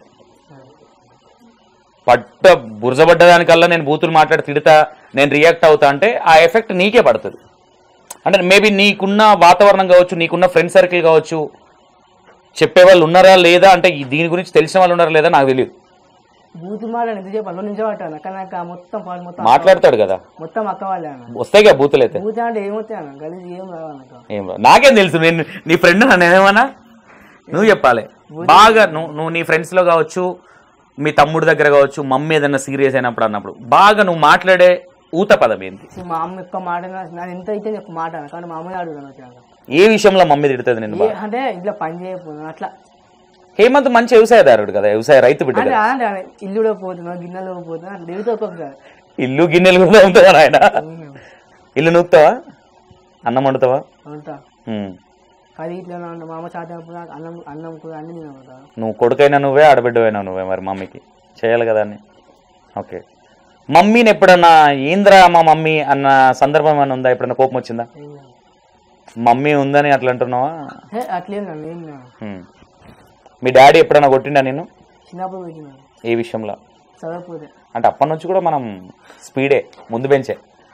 పట్ట బురజబడ్డదానికల్లా నేను బూతులు మాట్లాడి తిడతా నేను రియాక్ట్ అవుతా అంటే ఆ ఎఫెక్ట్ నీకే పడుతుంది అంటే మేబీ నీకున్న వాతావరణం కావచ్చు నీకున్న ఫ్రెండ్ సర్కిల్ కావచ్చు చెప్పే వాళ్ళు ఉన్నారా లేదా అంటే ఈ దీని గురించి తెలిసిన వాళ్ళు ఉన్నారా లేదా నాకు తెలియదు బూతు మాట ఎంత చెప్పాలి రెండు నిమిషం పట్టాను అక్క నాకు ఆ మొత్తం పాలు మొత్తం మాట్లాడతాడు కదా మొత్తం అక్క వాళ్ళే అన్న వస్తాయి కదా బూతులు అయితే బూత్ అంటే ఏమవుతాయి అన్న గలీజ్ ఏం రావు అన్నట్టు ఏం రా- నాకేం తెలుసు నేను నీ ఫ్రెండ్ నేనేమన్నా నువ్వు చెప్పాలి బాగా నువ్వు నువ్వు నీ ఫ్రెండ్స్లో కావచ్చు మీ తమ్ముడి దగ్గర కావచ్చు మమ్మీ ఏదైనా సీరియస్ అయినప్పుడు అన్నప్పుడు బాగా నువ్వు మాట్లాడే ఊత పదం ఏంటి సో మా అమ్మ ఎక్కువ మాట నేను ఎంత అయితే ఎక్కువ మాట అన్న కానీ మా అమ్మని అడుగుతాను వచ్చినాక ఏ విషయంలో మమ్మీ తిడుతుంది నేను ఏ- అంటే ఇంట్లో పని చేయకపోతున్నాను అట్లా హేమంత్ మంచి వ్యవసాయదారుడు కదా వ్యవసాయ రైతు బిడ్డ అంటే కదా అంటే అంటే ఇల్లులో పోతున్నా గిన్నెలో పోతున్నా దిగుతూ ఒక్కొక్కసారి ఇల్లు గిన్నెలు కూడా ఉంటావా ఆయన ఇల్లు నూపుతావా అన్నం వండుతావా అంతా ఉమ్. అది ఇట్లా నా- మా అమ్మ చాట అన్నం అన్నం కూడా అన్ని నేను అవుతా నువ్వు కొడుకైనా నువ్వే ఆడబిడ్డవైనా నువ్వే మరి మమ్మీకి చేయాలి కదా అన్ని ఓకే మమ్మీని ఎప్పుడన్నా ఏంద్రా మా మమ్మీ అన్న సందర్భం ఏమైనా ఉందా ఎప్పుడన్నా కోపం వచ్చిందా మమ్మీ ఉందని అట్లా అంటున్నావా అట్లేం నన్ను ఏం నా- ఉమ్. మీ డాడీ ఎప్పుడన్నా కొట్టిండా నేను చిన్నప్పుడు పెట్టినా ఏ విషయంలో చదవకపోతే అంటే అప్పటి నుంచి కూడా మనం స్పీడే ముందు బెంచే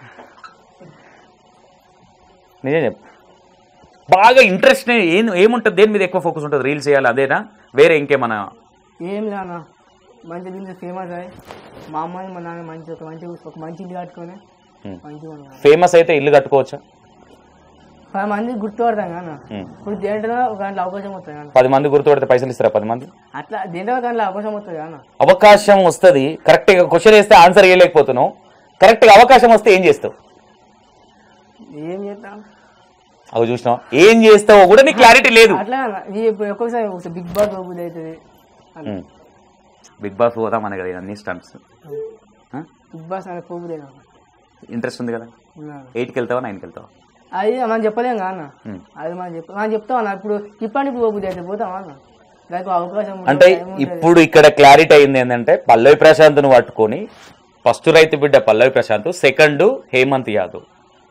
నిజం చెప్పు బాగా ఇంట్రెస్ట్ ఏం ఏముంటుంది దేని మీద ఎక్కువ ఫోకస్ ఉంటుంది రీల్స్ చేయాలి అదేనా వేరే ఇంకేమన్నా ఏం లేనా మంచి దీంట్లో ఫేమస్ అయ్యి మా అమ్మని మా నాన్న మంచి ఒక మంచి ఒక మంచి ఇల్లు కట్టుకొని ఉమ్. మంచిగా ఉన్నాను ఫేమస్ అయితే ఇల్లు కట్టుకోవచ్చా పది మంది గుర్తుపడతాం కానీ ఉమ్. ఇప్పుడు దేంట్లో ఒక దాంట్లో అవకాశం వస్తుంది కానీ పది మంది గుర్తుపడితే పైసలు ఇస్తారా పది మంది అట్లా దేంట్లో ఒక దాంట్లో అవకాశం వస్తుంది కానీ అవకాశం వస్తుంది కరెక్ట్గా క్వశ్చన్ వేస్తే ఆన్సర్ చేయలేకపోతున్నావు కరెక్ట్గా అవకాశం వస్తే ఏం చేస్తావు ఏం చేస్తాం అవి చూసినావా ఏం చేస్తావో కూడా నీకు క్లారిటీ లేదు అట్లా కాదు. ఈ ఇప్పుడు ఒక్కొక్కసారి ఒకసారి బిగ్ బాస్ బుద్ధి అవుతుంది ఉమ్. బిగ్ బాస్ పోదామని కదా అన్ని స్టంట్స్ బిగ్ బాస్ అనే పోబుదే నాకు ఇంట్రెస్ట్ ఉంది కదా ఉన్నాను. ఎయిట్కి వెళ్తావా నైన్కి వెళ్తావా అది మనం చెప్పలేం కాన్న ఉమ్. అది మనం చెప్ మనం చెప్తాం అన్న ఇప్పుడు ఇప్పటి ఇప్పుడు పోబుద్ది అయితే పోతాం అన్న దానికి అవకాశం ఉంటుంది, అంటే time ఉంటుంది. ఇప్పుడు ఇక్కడ క్లారిటీ అయింది ఏంటంటే పల్లవి ప్రశాంత్ను పట్టుకొని ఫస్ట్ రైతు బిడ్డ పల్లవి ప్రశాంత్ సెకండ్ హేమంత్ యాదవ్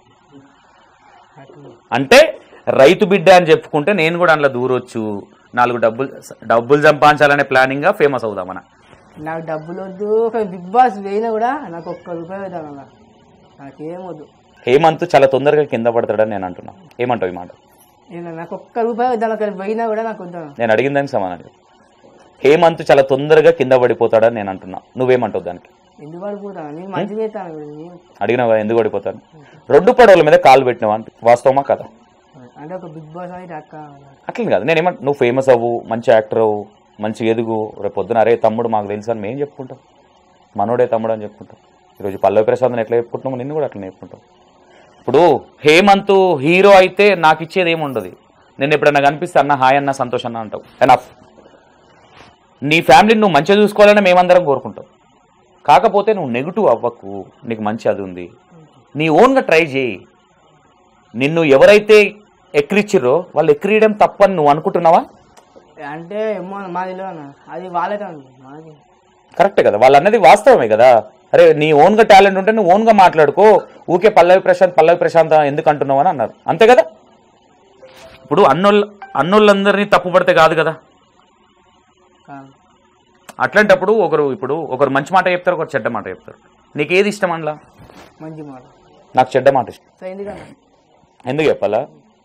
అంటే రైతు బిడ్డ అని చెప్పుకుంటే నేను కూడా అందులో దూరొచ్చు నాలుగు డబ్బులు డబ్బులు సంపాదించాలనే ప్లానింగ్ గా ఫేమస్ అవుదామన నాకు డబ్బులు వద్దు ఒక బిగ్ బాస్ వేయినా కూడా నాకు ఒక్క రూపాయి వద్దాను అన్న నాకేం వద్దు హేమంత్ చాలా తొందరగా కింద పడతాడని నేను అంటున్నా ఏమంటావు ఈ మాట నేను నాకు ఒక్క రూపాయి వద్దాను ఒక పోయినా కూడా నాకు వద్దాను నేను అడిగిన దానికి సమానం చెప్పు. హేమంత్ చాలా తొందరగా కింద పడిపోతాడని నేను అంటున్నా నువ్వేమంటావు దానికి ఎందుకు పడిపోతాను నేను మంచిగా చేస్తాను నేను అడిగినావు కదా ఎందుకు పడిపోతాను రెండు పడవల మీద కాలు పెట్టినావా అంటే వాస్తవమా కదా అంటే ఒక బిగ్ బాస్ అయితే అక్క అట్లని కాదు నేను ఏమంట నువ్వు ఫేమస్ అవ్వు మంచి యాక్టర్ అవ్వు మంచి ఎదుగు రేపు పొద్దున అరే తమ్ముడు మాకు తెలుసు అని మేము చెప్పుకుంటాం మనోడే తమ్ముడు అని చెప్పుకుంటాం ఈరోజు పల్లవి ప్రసాద్ ఎట్లా చెప్పుకుంటున్నాము నిన్ను కూడా అట్లా చెప్పుకుంటాం ఇప్పుడు హేమంత్ హీరో అయితే నాకు ఇచ్చేది ఏముండదు నేను ఎప్పుడన్నా కనిపిస్తే అన్న హాయ్ అన్న సంతోష్ అన్న అంటావు ఎనఫ్ నీ ఫ్యామిలీని నువ్వు మంచిగా చూసుకోవాలని మేమందరం కోరుకుంటాం కాకపోతే నువ్వు నెగిటివ్ అవ్వకు నీకు మంచి అది ఉంది నీ ఓన్గా ట్రై చేయి నిన్ను ఎవరైతే ఎక్కిరిచ్చిర్రో వాళ్ళు ఎక్కిరియడం తప్పని నువ్వు అనుకుంటున్నావా అంటే ఏమో అన్న, మాది తెలియదు అన్న అది వాళ్ళకే ఉంది మాది కరెక్ట్ కదా వాళ్ళు అన్నది వాస్తవమే కదా అరే నీ ఓన్గా టాలెంట్ ఉంటే నువ్వు ఓన్గా మాట్లాడుకో ఊకే పల్లవి ప్రశాంత్ పల్లవి ప్రశాంత్ ఎందుకు అంటున్నావు అని అన్నారు అంతే కదా ఇప్పుడు అన్నోళ్ళ అన్నోళ్ళందరినీ తప్పు పడితే కాదు కదా కాదు. అట్లాంటప్పుడు ఒకరు ఇప్పుడు ఒకరు మంచి మాట చెప్తారు ఒకరు చెడ్డ మాట చెప్తారు నీకు ఏది ఇష్టం అందులో మంచి మాట నాకు చెడ్డ మాట ఇష్టం సో ఎందుకన్నా ఎందుకు చెప్పాలా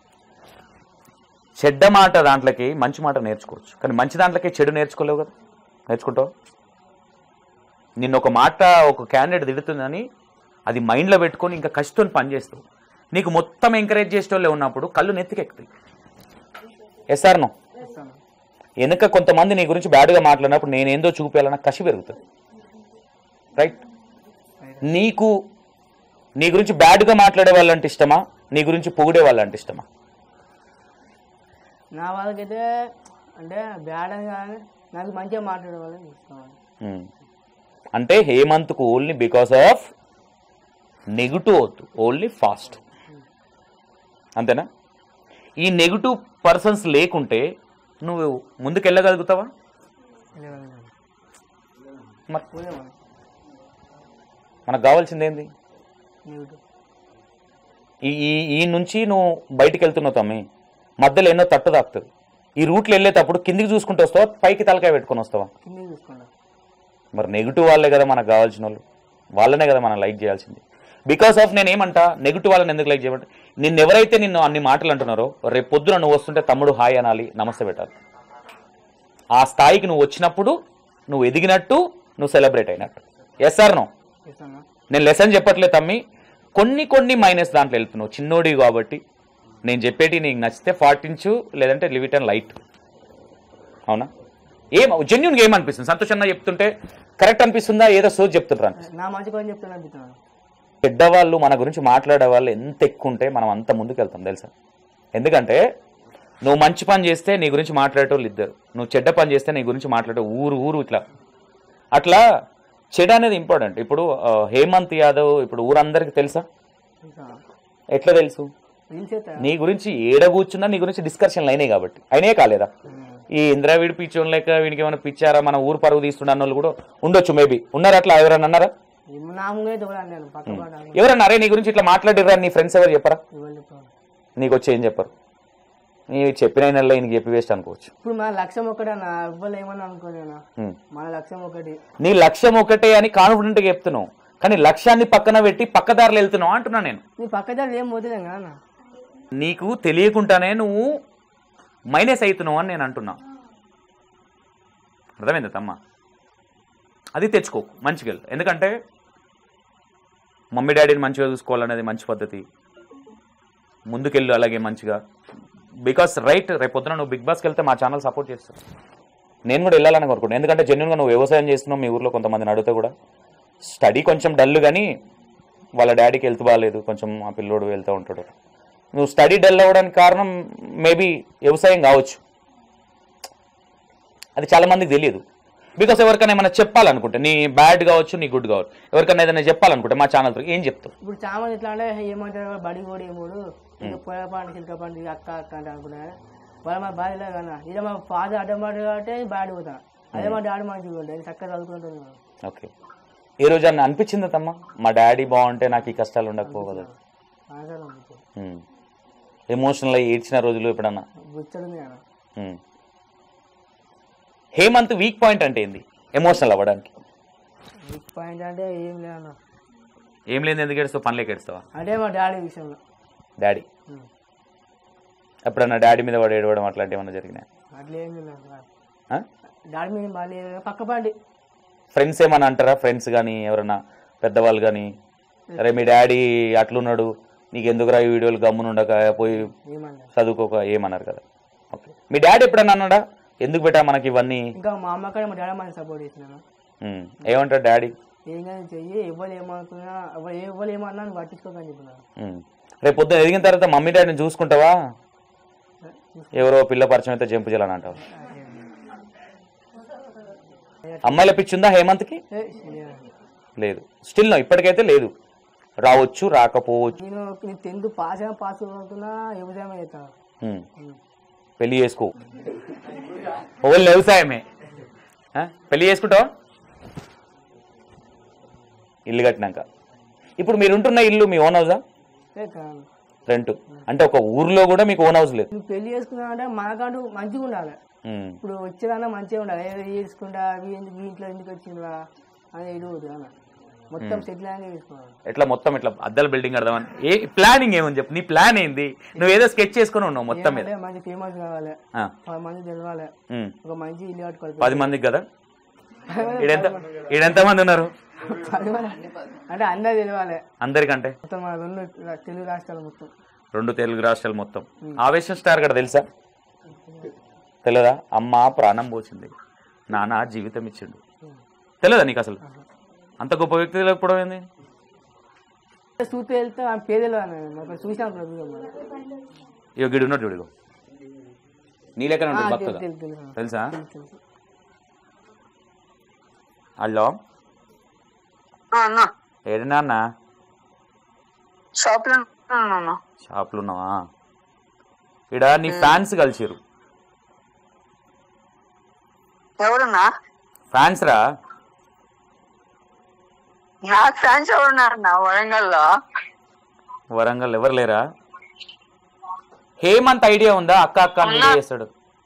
చెడ్డ మాట దాంట్లోకి మంచి మాట నేర్చుకోవచ్చు కానీ మంచి దాంట్లోకి చెడు నేర్చుకోలేవు కదా నేర్చుకుంటావు నిన్న ఒక మాట ఒక క్యాండిడేట్ తిడుతుందని అది మైండ్లో పెట్టుకొని ఇంకా కష్టం పని చేస్తావు నీకు మొత్తం ఎంకరేజ్ చేసేటోళ్ళే ఉన్నప్పుడు కళ్ళు నెత్తికెక్కుతాయి ఎస్ సార్ నో ఇస్తాను వెనుక కొంతమంది నీ గురించి బ్యాడ్గా మాట్లాడినప్పుడు నేనేందో చూపించాలన్న కసి పెరుగుతుంది రైట్ నీకు నీ గురించి బ్యాడ్గా మాట్లాడే వాళ్ళంటే ఇష్టమా నీ గురించి పొగిడే వాళ్ళంటే ఇష్టమా నా వాళ్ళకైతే అంటే బ్యాడ్ అని కానీ నాకు మంచిగా మాట్లాడే వాళ్ళని ఇష్టం ఉమ్. అంటే హేమంత్కు ఓన్లీ బికాస్ ఆఫ్ నెగిటివ్ వద్దు ఓన్లీ ఫాస్ట్ అంతేనా ఈ నెగిటివ్ పర్సన్స్ లేకుంటే నువ్వు ముందుకు వెళ్ళగలుగుతావా మరి పోలేమా మనకు కావాల్సింది ఏంది నీకు ఈ ఈ ఈ నుంచి నువ్వు బయటికి వెళ్తున్నావు తమ్మి మధ్యలో ఎన్నో తట్టు తాకుతుంది ఈ రూట్లో వెళ్ళేటప్పుడు కిందికి చూసుకుంటూ వస్తావా పైకి తలకాయ పెట్టుకొని వస్తావా కింద చూసుకోండి మరి నెగిటివ్ వాళ్ళే కదా మనకు కావాల్సిన వాళ్ళు వాళ్ళనే కదా మనం లైక్ చేయాల్సింది బికాస్ ఆఫ్ నేను ఏమంటా నెగిటివ్ వాళ్ళని ఎందుకు లైక్ చేయమంటే నిన్ను ఎవరైతే నిన్ను అన్ని మాటలు అంటున్నారో రేపు పొద్దున నువ్వు వస్తుంటే తమ్ముడు హాయ్ అనాలి నమస్తే పెట్టాలి ఆ స్థాయికి నువ్వు వచ్చినప్పుడు నువ్వు ఎదిగినట్టు నువ్వు సెలబ్రేట్ అయినట్టు ఎస్ సార్ నో చేస్తాను నేను లెసన్ చెప్పట్లేదు తమ్మి కొన్ని కొన్ని మైనస్ దాంట్లో వెళ్తున్నావు చిన్నోడి కాబట్టి నేను చెప్పేటి నీకు నచ్చితే పాటించు లేదంటే లివ్ ఇట్ అండ్ లైట్ అవునా ఏం జెన్యున్గా ఏమనిపిస్తుంది సంతోష్ అన్న చెప్తుంటే కరెక్ట్ అనిపిస్తుందా ఏదో సోజ్ చెప్తుంటారు నా మంచి పని చెప్తాను అనిపిస్తున్నాను పెద్దవాళ్ళు మన గురించి మాట్లాడే వాళ్ళు ఎంత ఎక్కువ ఉంటే మనం అంత ముందుకు వెళ్తాం తెలుసా ఎందుకంటే నువ్వు మంచి పని చేస్తే నీ గురించి మాట్లాడేటోళ్ళు ఇద్దరు నువ్వు చెడ్డ పని చేస్తే నీ గురించి మాట్లాడే ఊరు ఊరు ఇట్లా అట్లా చెడు అనేది ఇంపార్టెంట్ ఇప్పుడు ఆ, హేమంత్ యాదవ్ ఇప్పుడు ఊరందరికీ తెలుసా ఎట్లా తెలుసు రీల్స్ అయితే నీ గురించి ఏడ కూర్చున్నా నీ గురించి డిస్కషన్లు అయినాయి కాబట్టి అయినాయి కాలేదా ఈ ఇందిరా వీడి పిచ్చోన్ లేక వీడికి ఏమైనా పిచ్చారా మన ఊరు పరువు తీస్తున్న వాళ్ళు కూడా ఉండొచ్చు మేబీ ఉన్నారు అట్లా ఎవరన్నా అన్నారా నా ముందే చూడాలి నేను పక్క పాట ఎవరన్నా అరే నీ గురించి ఇట్లా మాట్లాడిర్రా నీ ఫ్రెండ్స్ ఎవరు చెప్పరా ఇవ్వాలి చెప్పాలి నీకు వచ్చి ఏం చెప్పరు నీ చెప్పిన నెలలో ఈయనకి చెప్పి వేస్ట్ అనుకోవచ్చు ఇప్పుడు మన లక్ష్యం ఒకటే అన్న ఇవ్వాలి ఏమన్నా అనుకోలేనా ఉమ్. మన లక్ష్యం ఒకటి నీ లక్ష్యం ఒకటే అని కాన్ఫిడెంట్గా చెప్తున్నావు కానీ లక్ష్యాన్ని పక్కన పెట్టి పక్కదారులు వెళ్తున్నావు అంటున్నా నేను నీ పక్కదారులు ఏం పోతున్నాం కదా అన్న నీకు తెలియకుండానే నువ్వు మైనస్ అవుతున్నావు అని నేను అంటున్నా అర్థమైందా తమ్మ అది తెచ్చుకో మంచిగా వెళ్ళు ఎందుకంటే మమ్మీ డాడీని మంచిగా చూసుకోవాలనేది మంచి పద్ధతి ముందుకెళ్ళు అలాగే మంచిగా బికాస్ రైట్ రేపు పొద్దున నువ్వు బిగ్ బాస్కి వెళ్తే మా ఛానల్ సపోర్ట్ చేస్తావు నేను కూడా వెళ్ళాలని కోరుకుంటున్నాను ఎందుకంటే జెన్యున్గా నువ్వు వ్యవసాయం చేస్తున్నావు మీ ఊర్లో కొంతమందిని అడిగితే కూడా స్టడీ కొంచెం డల్ కానీ వాళ్ళ డాడీకి హెల్త్ బాగాలేదు కొంచెం ఆ పిల్లోడు వెళ్తూ ఉంటాడు నువ్వు స్టడీ డల్ అవ్వడానికి కారణం మేబీ వ్యవసాయం కావచ్చు అది చాలా మందికి తెలియదు బికాస్ ఎవరికైనా ఏమైనా చెప్పాలనుకుంటే నీ బ్యాడ్ కావచ్చు నీ గుడ్ కావచ్చు ఎవరికైనా ఏదైనా చెప్పాలనుకుంటే మా ఛానల్ ఏం చెప్తావు ఇప్పుడు చాలా మంది ఇట్లా అంటే ఏమంటారు బడి కూడా ఏమోడు ఇంకా పొల పండు చిలక పండు అక్క అక్క అంటే అనుకున్నా వాళ్ళ మా బాధ కన్నా ఇలా మా ఫాదర్ అడ్డం పడ్డాడు కాబట్టి బాడీ పోతా అదే మా డాడీ మంచిగా ఉంటుంది చక్కగా చదువుకుంటున్నాను ఓకే ఈ రోజు అన్న అనిపించిందా తమ్మా మా డాడీ బాగుంటే నాకు ఈ కష్టాలు ఉండకపోగలదు ఆధారం అనిపించింది ఎమోషనల్ అయ్యి ఏడ్చిన రోజులు ఎప్పుడన్నా బుచ్చడుంది అన్న ఉమ్. హేమంత్ వీక్ పాయింట్ అంటే ఏంది ఎమోషనల్ అవ్వడానికి వీక్ పాయింట్ అంటే ఏం లేదన్న ఏం లేదు ఎందుకు ఏడుస్తావు పనులేకి ఏడుస్తావా అంటే మా డాడీ విషయంలో డాడీ ఉమ్. ఎప్పుడన్నా డాడీ మీద వాడు ఏడవడం అట్లాంటి ఏమన్నా జరిగినాయి అట్లా ఏం లేదు డాడీ మీద మళ్ళీ పక్క పండి ఫ్రెండ్స్ ఏమన్నా అంటారా ఫ్రెండ్స్ కానీ ఎవరన్నా పెద్దవాళ్ళు కానీ అరే మీ డాడీ అట్లున్నాడు నీకు ఎందుకురా ఈ వీడియోలు గమ్మునుండక పోయి ఏమన్నా చదువుకోక ఏమన్నారు కదా ఓకే మీ డాడీ ఎప్పుడన్నా అన్నాడా ఎందుకు పెట్టా మనకి ఇవన్నీ ఇంకా మా అమ్మ కూడా మా డాడీ మనకి సపోర్ట్ చేసినాను ఉమ్. ఏమంటాడు డాడీ ఏం కానీ చెయ్యి ఎవరు ఏమనుకున్నా ఎవరు ఎవరు ఏమన్నా నువ్వు పట్టించుకోకని చెప్పినాను ఉమ్. రేపు పొద్దున ఎదిగిన తర్వాత మమ్మీ డాడీని చూసుకుంటావా ఎవరో పిల్ల పరిచయం అయితే జంపు చేయాలని అంటావు అమ్మాయిల పిచ్చి ఉందా హేమంత్కి ఏ, సరే. లేదు స్టిల్ నో ఇప్పటికైతే లేదు రావచ్చు రాకపోవచ్చు నేను నేను టెన్త్ పాస్ అయినా పాస్ అవుతున్నా వ్యవసాయం అవుతాను ఉమ్. పెళ్లి చేసుకో ఓన్లీ వ్యవసాయమే ఆ? పెళ్లి చేసుకుంటావా ఇల్లు కట్టినాక ఇప్పుడు మీరు ఉంటున్న ఇల్లు మీ ఓన్ హౌసా ఏ కాదు రెంట్ అంటే ఒక ఊర్లో కూడా మీకు ఓన్ హౌస్ లేదు నువ్వు పెళ్లి చేసుకున్నావు అంటే మనకంటూ మంచిగా ఉండాలి ఉమ్. ఇప్పుడు వచ్చేదన్నా మంచిగా ఉండాలి ఏదో చేసుకుంటా అవి ఎందుకు ఈ ఇంట్లో ఎందుకు వచ్చిందా అని ఎదుగుతుంది అన్న మొత్తం సెటిల్ అనేది చేసుకోవాలి ఎట్లా మొత్తం ఇట్లా అద్దల బిల్డింగ్ కడదామని ఏ ప్లానింగ్ ఏమని చెప్పు నీ ప్లాన్ ఏంది నువ్వు ఏదో స్కెచ్ చేసుకుని ఉన్నావు మొత్తం మీద అంటే మంచి ఫేమస్ కావాలి ఆ, పది మంది తెలవాలి ఉమ్. ఒక మంచి ఇల్లు కట్టుకోవాలి పది మందికి కదా ఈడెంత ఈడెంత మంది ఉన్నారు పది మంది అంటే అందరు తెలవాలి అందరికంటే మొత్తం మన రెండు తెలుగు రాష్ట్రాలు మొత్తం రెండు తెలుగు రాష్ట్రాలు మొత్తం ఆవేశం స్టార్ కూడా తెలుసా తెలియదా అమ్మ ప్రాణం పోసింది నాన్న జీవితం ఇచ్చిండు తెలియదా నీకు అసలు అంత గొప్ప వ్యక్తి తెలియకపోవడం ఏంది చూస్తే వెళ్తే ఆ పేదలు అని చూసాను ప్రభుత్వం ఇక గిడి ఉన్నాడు చూడు ఇగో. నీ లెక్కన ఉంటాడు భక్తుగా తెలుసు తెలుసు తెలుసా తెలుసు హలో అన్న ఏడు నాన్న షాప్ లో అన్న షాప్లో ఉన్నావా ఇడ నీ ఫ్యాన్స్ కలిసిరు ఎవరన్నా ఫ్యాన్స్ రా నాకు ఫ్యాన్స్ ఎవరున్నారన్న వరంగల్ లో వరంగల్ ఎవరు లేరా హేమంత్ ఐడియా ఉందా అక్క అక్క అని వీడియో చేస్తాడు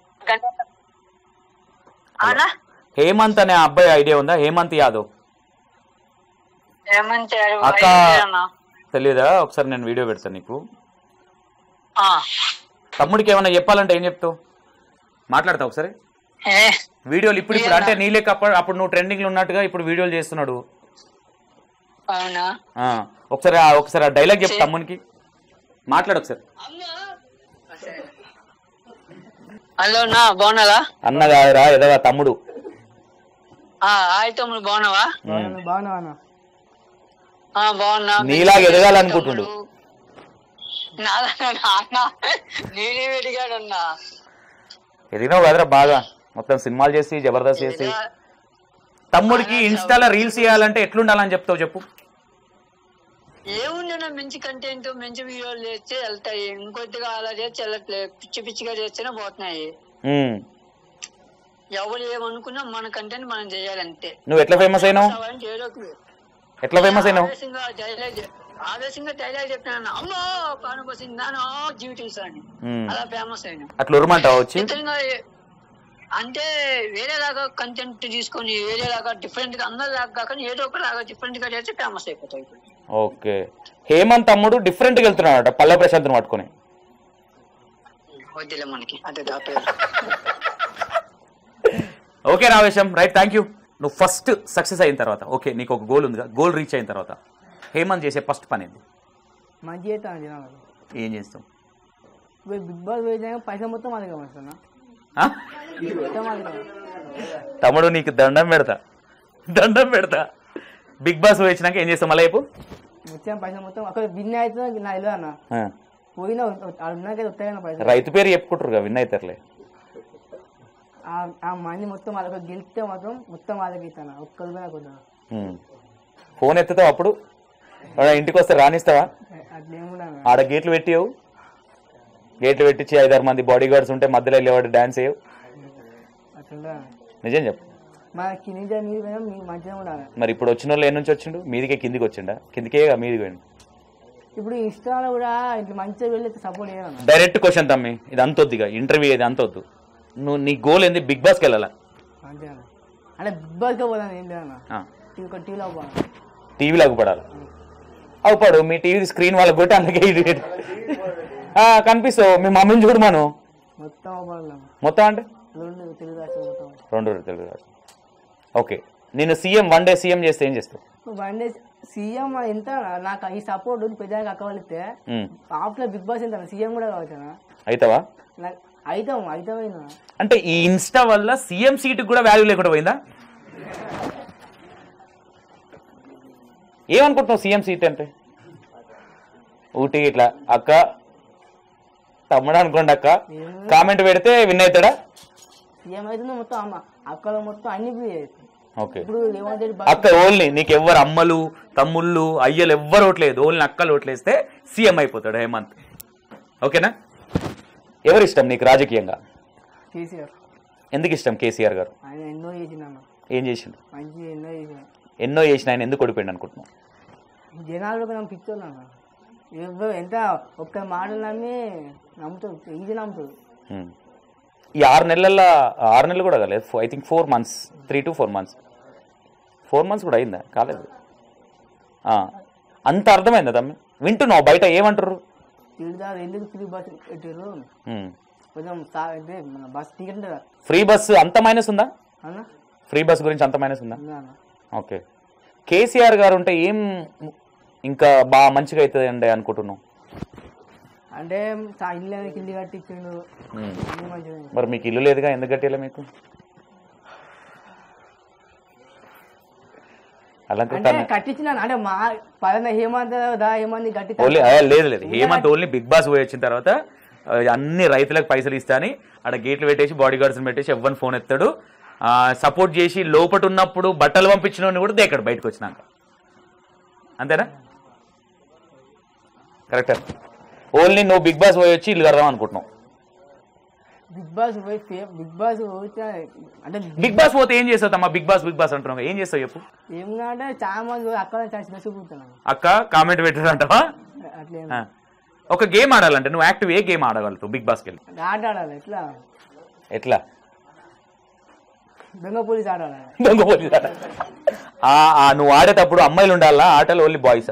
అన్నా హేమంత్ అనే అబ్బాయి ఐడియా ఉందా హేమంత్ యాదవ్ ఏమంటారు అక్క అన్న తెలియదా ఒకసారి నేను వీడియో పెడతాను నీకు ఆ. తమ్ముడికి ఏమైనా చెప్పాలంటే ఏం చెప్తావు మాట్లాడతావు ఒకసారి ఏ వీడియోలు ఇప్పుడు ఇప్పుడు అంటే నీ లెక్క అప్పుడు అప్పుడు నువ్వు ట్రెండింగ్లో ఉన్నట్టుగా ఇప్పుడు వీడియోలు చేస్తున్నాడు అవునా ఆ, ఒకసారి ఆ- ఒకసారి ఆ డైలాగ్ చెప్పు తమ్మునికి మాట్లాడు ఒకసారి హలో నా బాగున్నారా అన్న కాదురా ఎదగా తమ్ముడు ఆ, హాయ్ తమ్ముడు బాగున్నావా బాగున్నావు అన్న ఆ, బాగున్నా నీలాగా ఎదగాలనుకుంటుండు. నాలాగా నాన్న నేనే ఎదిగాడన్నా ఎదిగినావు కదరా బాగా మొత్తం సినిమాలు చేసి జబర్దస్త్ చేసి తమ్ముడికి ఇన్స్టాలో రీల్స్ చేయాలంటే ఎట్లుండాలని చెప్తావు చెప్పు ఏముందన్నా మంచి కంటెంట్ మంచి వీడియోలు చేస్తే వెళ్తాయి ఇంకొద్దిగా అలా చేస్తే వెళ్ళట్లేదు పిచ్చి పిచ్చిగా చేస్తేనే పోతున్నాయి ఉమ్. ఎవరు ఏమనుకున్నా మన కంటెంట్ మనం చేయాలంతే నువ్వు ఎట్లా ఫేమస్ అయినావు కావాలంటే ఏదో ఒకటి. ఎట్లా ఫేమస్ అయినావు ఆవేశంగా డైలాగ్ ఆవేశంగా డైలాగ్ చెప్పినాను అమ్మో పాను పోసింది నానో జీవిటీస్ అని ఉమ్. అలా ఫేమస్ అయినా అట్లా ఉరమంటావు వచ్చి ఇతరుగా ఏ- అంటే వేరేలాగా కంటెంట్ తీసుకొని వేరేలాగా డిఫరెంట్ గా అందరిలాగా కాకుండా ఏదో ఒకలాగా డిఫరెంట్ గా చేస్తే ఫేమస్ అయిపోతాయి ఇప్పుడు. ఓకే హేమంత్ తమ్ముడు డిఫరెంట్ గా వెళ్తున్నాడట పల్లె ప్రశాంత్ని పట్టుకొని వద్దులే మనకి అదే దాపే ఓకే రావేశం రైట్ థ్యాంక్ యూ నువ్వు ఫస్ట్ సక్సెస్ అయిన తర్వాత ఓకే నీకు ఒక గోల్ ఉందిగా గోల్ రీచ్ అయిన తర్వాత హేమంత్ చేసే ఫస్ట్ పని ఏంది మంచి చేస్తాను జనాలు ఏం చేస్తావు ఇప్పుడు బిగ్ బాస్ వేసినాక పైసా మొత్తం అది కమస్తున్నా ఆ? మొత్తం అది తమ్ముడు నీకు దండం పెడతా దండం పెడతా బిగ్ బాస్ వచ్చినాక ఏం చేస్తావు మళ్ళీ చెప్పు మొత్తం పైసా మొత్తం అక్కడ విన్ అయితే నా ఇల్లు అన్న ఆ. పోయినా అది ఉన్నాక వస్తాయి పైసా రైతు పేరు చెప్పుకుంటారు విన్ అవుతారులే ఆ- ఆ మనీ మొత్తం వాళ్ళకి గెలిస్తే మాత్రం మొత్తం వాళ్ళకి ఇస్తాను ఒక్క రూపాయి నాకు వద్దు. ఉమ్. ఫోన్ ఎత్తుతావు అప్పుడు ఎవరైనా ఇంటికి వస్తే రానిస్తావా అట్లేముండా ఆడ గేట్లు పెట్టియవు గేట్లు పెట్టించి ఐదారు మంది బాడీ గార్డ్స్ ఉంటే మధ్యలో వెళ్ళేవాడు డాన్స్ చేయవు అట్లా నిజం చెప్పు మన కింది జా మీరు పోయినా మీకు మంచిగా ఉండాలి మరి ఇప్పుడు వచ్చిన వాళ్ళు ఏ నుంచి వచ్చిండు మీదికే కిందికి వచ్చిండా కిందికే మీదికి పోయిండు ఇప్పుడు ఇన్స్టాలో కూడా ఇట్లా మంచిగా వెళ్ళి సపోర్ట్ చేయను డైరెక్ట్ క్వశ్చన్ తమ్మి ఇది అంతొద్దిగా ఇంటర్వ్యూ ఇది అంతొద్దు నువ్వు నీ గోల్ ఏంది బిగ్ బాస్కి వెళ్ళాలా అంతే అన్న అంటే బిగ్ బాస్గా పోదాను ఏం లేదన్న ఆ, టీవీ ఒక టీవీలో పోదాం టీవీలో అగుపడాలి అవుపడు మీ టీవీ స్క్రీన్ వాళ్ళకి కొట్టి అందుకే ఇది పెట్టు. ఆ, కనిపిస్తావు మీ మమ్మీని చూడమాను మొత్తం పోదాం మొత్తం అంటే రెండు తెలుగు రాష్ట్రం మొత్తం రెండు రోజులు తెలుగు రాదు ఓకే నేను సీఎం వన్ డే సీఎం చేస్తే ఏం చేస్తావు వన్ డే సీఎం ఎంత నాకు ఈ సపోర్ట్ పెద్దగా అక్క వాళ్ళిస్తే ఉమ్, ఆఫ్టర్ బిగ్ బాస్ ఎంత సీఎం కూడా కావచ్చు అవుతావా నాకు అవుతాం అవుతామైనా అంటే ఈ ఇన్స్టా వల్ల సీఎం సీటుకి కూడా వాల్యూ లేకుండా పోయిందా ఏమనుకుంటున్నావు సీఎం సీట్ అంటే ఊటీ ఇట్లా అక్క తమ్ముడు అనుకోండి అక్క కామెంట్ పెడితే విన్ అవుతాడా సీఎం అయితే మొత్తం అమ్మ అక్కలు మొత్తం అన్ని ఫ్రీ అవుతాయి ఓకే ఇప్పుడు రేవంత్ రెడ్డి అక్క ఓన్లీ నీకు ఎవ్వరు అమ్మలు తమ్ముళ్ళు అయ్యలు ఎవ్వరు ఓట్లేదు ఓన్లీ అక్కలు ఓట్లేస్తే సీఎం అయిపోతాడు హేమంత్ ఓకేనా ఎవరు ఇష్టం నీకు రాజకీయంగా కేసీఆర్ ఎందుకు ఇష్టం కేసీఆర్ గారు ఆయన ఎన్నో చేసిండు ఏం చేసిండు మంచి ఎన్నో చేసిన ఎన్నో చేసిన ఆయన ఎందుకు ఓడిపోయింది అనుకుంటున్నావు జనాలు మనం పిచ్చోళ్ళు అన్న ఎవరు ఎంత ఒక్క మాటలు నమ్మి నమ్ముతారు ఈజీ నమ్ముతారు ఉమ్. ఈ ఆరు నెలల్లో ఆరు నెలలు కూడా కాలేదు I think four months three to four months four months కూడా అయిందా కాలేదు ఆ. అంత అర్థమైందా తమ్మి వింటున్నావు బయట ఏమంటారు తిడతారు ఎందుకు ఫ్రీ బస్ పెట్టారు ఉమ్. కొంచెం సా- అంటే మన బస్ టికెట్ ఉంటుందా ఫ్రీ బస్సు అంత మైనస్ ఉందా అన్న ఫ్రీ బస్ గురించి అంత మైనస్ ఉందా ఉందా అన్న ఓకే కేసీఆర్ గారు ఉంటే ఏం ఇంకా బాగా మంచిగా అవుతుంది అండి అనుకుంటున్నావు అంటే సా- ఇల్లు అనేది కింది కట్టించిండు ఉమ్. అన్ని మంచిగా మరి మీకు ఇల్లు లేదుగా ఎందుకు కట్టేలా మీకు అలా అంటే కట్టించిన అంటే మా పలానా హేమంత్ దా హేమంత్ గట్టి ఓన్లీ ఆ, లేదు లేదు హేమంత్ ఓన్లీ బిగ్ బాస్ పోయి వచ్చిన తర్వాత ఆ, అన్ని రైతులకు పైసలు ఇస్తా అని ఆడ గేట్లు పెట్టేసి బాడీ గార్డ్స్ పెట్టేసి ఎవ్వని ఫోన్ ఎత్తాడు సపోర్ట్ చేసి లోపట ఉన్నప్పుడు బట్టలు పంపించిన వాడిని కూడా దేకాడు బయటకు వచ్చినాక అంతేనా కరెక్టా ఓన్లీ నువ్వు బిగ్ బాస్ పోయి వచ్చి ఇల్లు కడదాం అనుకుంటున్నావు బిగ్ బాస్ పోయి ఫే- బిగ్ బాస్ పోతే అంటే బిగ్ బాస్ పోతే ఏం చేస్తావు తమ్మా బిగ్ బాస్ బిగ్ బాస్ అంటున్నావు ఏం చేస్తావు చెప్పు ఏం అంటే చాలా మంది పోయి అక్కడ చాలా చిన్న చూపుతున్నాను అక్క కామెంట్ పెట్టారంటావా అట్లే ఆ. ఒక గేమ్ ఆడాలంటే నువ్వు యాక్టివ్ ఏ గేమ్ ఆడగలుగుతావు బిగ్ బాస్కి వెళ్ళి ఆట ఆడాలి ఎట్లా ఎట్లా దొంగ పోలీస్ ఆట ఆడాలి దొంగ పోలీస్ ఆట ఆ, ఆ, నువ్వు ఆడేటప్పుడు అమ్మాయిలు ఉండాలా ఆటలు ఓన్లీ బాయ్స్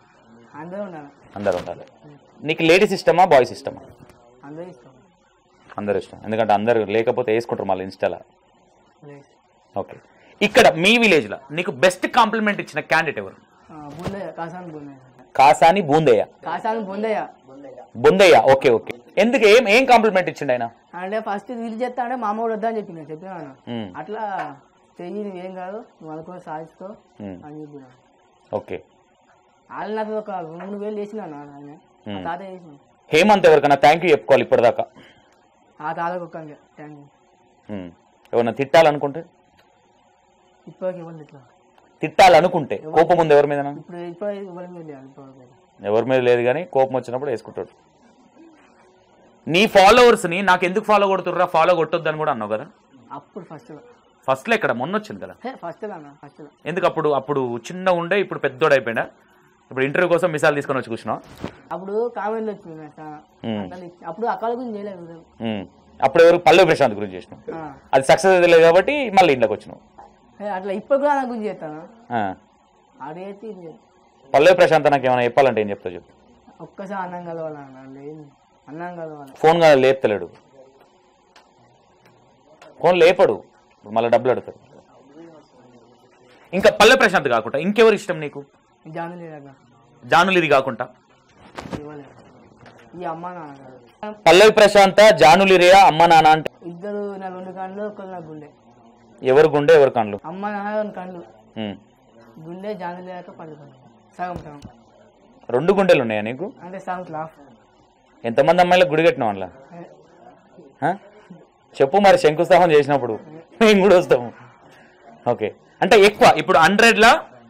అందరూ ఉండాలి అందరు ఉండాలి నీకు లేడీస్ ఇష్టమా బాయ్స్ ఇష్టమా అందరూ ఇష్టం అందరు ఇష్టం ఎందుకంటే అందరు లేకపోతే వేసుకుంటారు మళ్ళీ ఇన్స్టాలో ఓకే ఇక్కడ మీ విలేజ్లో నీకు బెస్ట్ కాంప్లిమెంట్ ఇచ్చిన క్యాండిడేట్ ఎవరు బుందయ్య కాసాని బుందయ్య కాసాని బూందయ్య కాసాని బుందయ్య బుందయ్య ఓకే ఓకే ఎందుకు ఏం ఏం కాంప్లిమెంట్ ఇచ్చిండు ఆయన అంటే ఫస్ట్ వీళ్ళు చేస్తా అంటే మా అమ్మ కూడా వద్దని చెప్పిన చెప్పినా ఉమ్, అట్లా చెయ్యి నువ్వేం కాదు నువ్వు అనుకుని సాధిస్తావు ఉమ్, అని చెప్పిన ఓకే వాళ్ళు నాకు ఒక రెండు మూడు వేలు వేసిన ఆయన ఆ తాత వేసిన హేమంత్ ఎవరికైనా థ్యాంక్ యూ చెప్పుకోవాలి ఇప్పటిదాకా ఆ తాతకు ఒక్క థ్యాంక్ యూ ఉమ్, ఎవరన్నా తిట్టాలనుకుంటే ఇప్పటికి ఇవ్వండి ఇట్లా తిట్టాలనుకుంటే కోపం ఉంది ఎవరి మీద ఇప్పుడు ఇప్పుడు ఇవ్వడం లేదు ఇప్పటికి ఎవరి మీద లేదు కానీ కోపం వచ్చినప్పుడు వేసుకుంటాడు నీ ఫాలోవర్స్ని నాకు ఎందుకు ఫాలో కొడుతుర్రా ఫాలో కొట్టొద్దని కూడా అన్నావు కదా అప్పుడు ఫస్ట్ ఫస్ట్లో ఇక్కడ మొన్న వచ్చింది కదా ఫస్ట్ అన్న ఫస్ట్ ఎందుకు అప్పుడు అప్పుడు చిన్న ఉండే ఇప్పుడు పెద్దోడు అయిపోయినా ఇప్పుడు ఇంటర్వ్యూ కోసం మిసాల్ తీసుకొని వచ్చి కూర్చున్నావు అప్పుడు కామెంట్లు వచ్చింది నాకు చాలా. ఉమ్, అసలు అప్పుడు అక్కల గురించి చేయలేదు ఉమ్. అప్పుడు ఎవరు పల్లవి ప్రశాంత్ గురించి చేసినావు ఆ. అది సక్సెస్ అయ్యలేదు కాబట్టి మళ్ళీ ఇంట్లోకి వచ్చినావు ఏ, అట్లా ఇప్పుడు కూడా నా గురించి చేస్తాను ఆ. అది అయితే ఇది చేస్తా. పల్లవి ప్రశాంత్ నాకు ఏమైనా చెప్పాలంటే ఏం చెప్తావు చెప్పు ఒక్కసారి అన్నం కలవాలన్న లేదు అన్నం కలవాలి ఫోన్ కానీ లేపుతలేడు ఫోన్ లేపడు మళ్ళీ డబ్బులు అడుగుతాడు ఇంకా పల్లె ప్రశాంత్ కాకుండా ఇంకెవరు ఇష్టం నీకు జాను లేదన్న జానులు ఇది కాకుండా ఇవ్వలేదు ఈ అమ్మ నాన్న కాదు. పల్లవి ప్రశాంత జానులిరియా అమ్మ నాన్న అంటే ఇద్దరు నా రెండు కళ్ళు ఒకరు నా గుండె ఎవరు గుండె ఎవరు కండ్లు అమ్మ నాన్న రెండు కళ్ళు ఉమ్. గుండె జాను లేక పది కళ్ళు సగం సగం రెండు గుండెలు ఉన్నాయా నీకు అంటే సగం లాఫ్ ఎంతమంది అమ్మాయిలకు గుడి కట్టినావు అందులో ఆ? చెప్పు మరి శంకుస్థాపన చేసినప్పుడు మేము కూడా వస్తాము ఓకే అంటే ఎక్కువ ఇప్పుడు హండ్రెడ్లా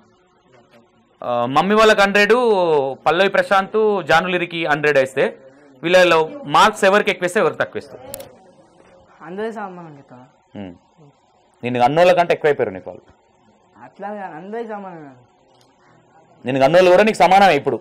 మమ్మీ వాళ్ళకి హండ్రెడ్ పల్లవి ప్రశాంత్ జానులిరికి హండ్రెడ్ వేస్తే వీళ్ళలో మార్క్స్ ఎవరికి ఎక్కువ ఇస్తే ఎవరికి తక్కువ ఇస్తారు అందరి సమానం చెప్తాను ఉమ్. నిన్ను అన్నోళ్ళ కంటే ఎక్కువైపోయారు నీకు వాళ్ళు అట్లా కాదు, అందరికి సమానం కాదు. నిన్ను అన్నోళ్ళు కూడా నీకు సమానమే ఇప్పుడు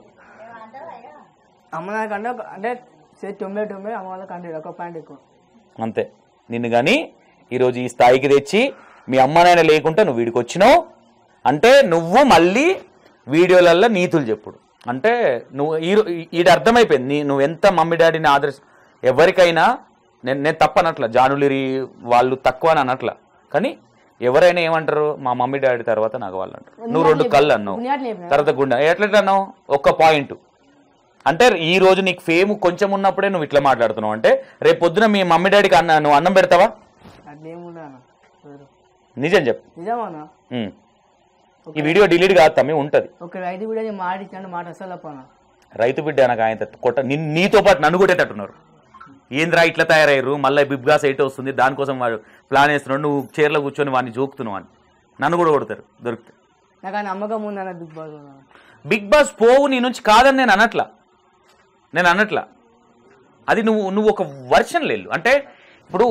అమ్మ నాకంటే ఒక- అంటే సే- తొంభై తొంభై అమ్మ వాళ్ళకి హండ్రెడ్ ఒక పాయింట్ ఎక్కువ అంతే నిన్ను కానీ ఈరోజు ఈ స్థాయికి తెచ్చి మీ అమ్మనైనా లేకుంటే నువ్వు వీడికి వచ్చినావు అంటే నువ్వు మళ్ళీ వీడియోలల్లో నీతులు చెప్పుడు అంటే నువ్వు ఈ ఈడ అర్థమైపోయింది నీ నువ్వు ఎంత మమ్మీ డాడీని ఆదర్శ ఎవరికైనా నేను నేను తప్పనట్ల జానులిరి వాళ్ళు తక్కువ అని అనట్ల కానీ ఎవరైనా ఏమంటారు మా మమ్మీ డాడీ తర్వాత నాకు వాళ్ళు అంటారు నువ్వు రెండు కళ్ళు అన్నావు పుణ్యాట్లు చెప్పిన తర్వాత గుండె ఎట్లా అన్నావు ఒక్క పాయింట్ అంటే ఈ రోజు నీకు ఫేమ్ కొంచెం ఉన్నప్పుడే నువ్వు ఇట్లా మాట్లాడుతున్నావు అంటే రేపు పొద్దున మీ మమ్మీ డాడీకి అన్న నువ్వు అన్నం పెడతావా అట్లేముండదు అన్న ఎవరు? నిజం చెప్పు నిజమన్నా ఉమ్. ఈ వీడియో డిలీట్ కాదు తమ్మి ఉంటది ఒక రైతు కూడా నేను మాట ఇచ్చాను మాట అసలు అప్పనా రైతు బిడ్డ నాకు ఆయన కొట్ట నిన్- నీతో పాటు నన్ను కొట్టేటట్టున్నారు ఏంద్రా ఇట్లా తయారయ్యారు మళ్ళీ బిగ్ బాస్ ఎయిట్ వస్తుంది దానికోసం వాడు ప్లాన్ వేస్తున్నాడు నువ్వు చీరలో కూర్చొని వాడిని జోకుతున్నావు అని నన్ను కూడా కొడతారు దొరికితే నాకు ఆ నమ్మకం ఉందన్న బిగ్ బాస్ మీద. బిగ్ బాస్ పోవు నీ నుంచి కాదని నేను అనట్లా నేను అనట్లా అది నువ్వు నువ్వు ఒక వర్షన్ లేళ్ళు అంటే ఇప్పుడు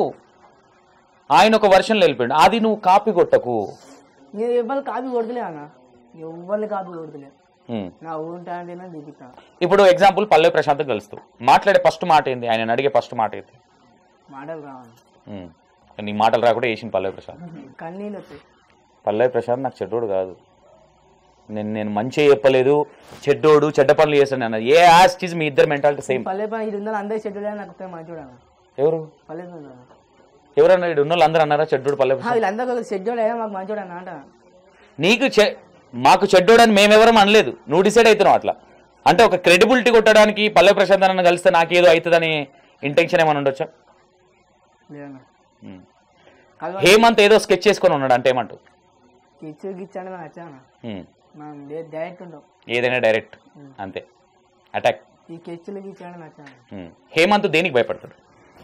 ఆయన ఒక వర్షన్లో వెళ్ళిపోయాడు అది నువ్వు కాపీ కొట్టకు నేను ఎవరు కాపీ కొడతలే అన్న ఎవరిని కాపీ కొడతలే ఉమ్. నా ఉంటా అంటే నేను చూపిస్తాను ఇప్పుడు ఎగ్జాంపుల్ పల్లవి ప్రశాంత్ కలుస్తావు మాట్లాడే ఫస్ట్ మాట ఏంది ఆయన అడిగే ఫస్ట్ మాట ఏంది మాటలు రావాలి ఉమ్. నీ మాటలు రాకుండా వేసింది పల్లవి ప్రశాంత్ కన్నీళ్ళు వస్తాయి పల్లవి ప్రశాంత్ నాకు చెడ్డోడు కాదు నేను నేను మంచిగా చెప్పలేదు చెడ్డోడు చెడ్డ పనులు చేస్తాను అన్నది ఏ యాస్ చీజ్ మీ ఇద్దరు మెంటాలిటీ సేమ్ పల్లె పని ఇది ఉందని అందరికి షెడ్యూల్ అని నాకు మంచి చూడాలి ఎవరు పల్లె పని ఉందా? ఎవరన్నా ఇక్కడ ఉన్న వాళ్ళు అందరూ అన్నారా చెడ్డోడు పల్లవి ఆ, ప్రశాంత్ వీళ్ళందరూ ఒక షెడ్యూల్ అయినా మాకు మంచి చూడాలి అంట నీకు చె మాకు చెడ్డోడని మేమెవరం అనలేదు నువ్వు డిసైడ్ అవుతున్నావు అట్లా అంటే ఒక క్రెడిబిలిటీ కొట్టడానికి పల్లె ప్రశాంత్ అన్న కలిస్తే నాకేదో అవుతుందని ఇంటెన్షన్ ఏమైనా ఉండొచ్చా లేదన్న ఉమ్. కలవ హేమంత్ ఏదో స్కెచ్ చేసుకొని ఉన్నాడు అంటే ఏమంటావు కిచ్చు గిచ్చాను నాకు వచ్చాను ఉమ్. మనం లేదు డైరెక్ట్ ఉంటాం ఏదైనా డైరెక్ట్ అంతే అటాక్ ఈ కెచ్చులు గిచ్చాను నచ్చాను ఉమ్. హేమంత్ దేనికి భయపడతాడు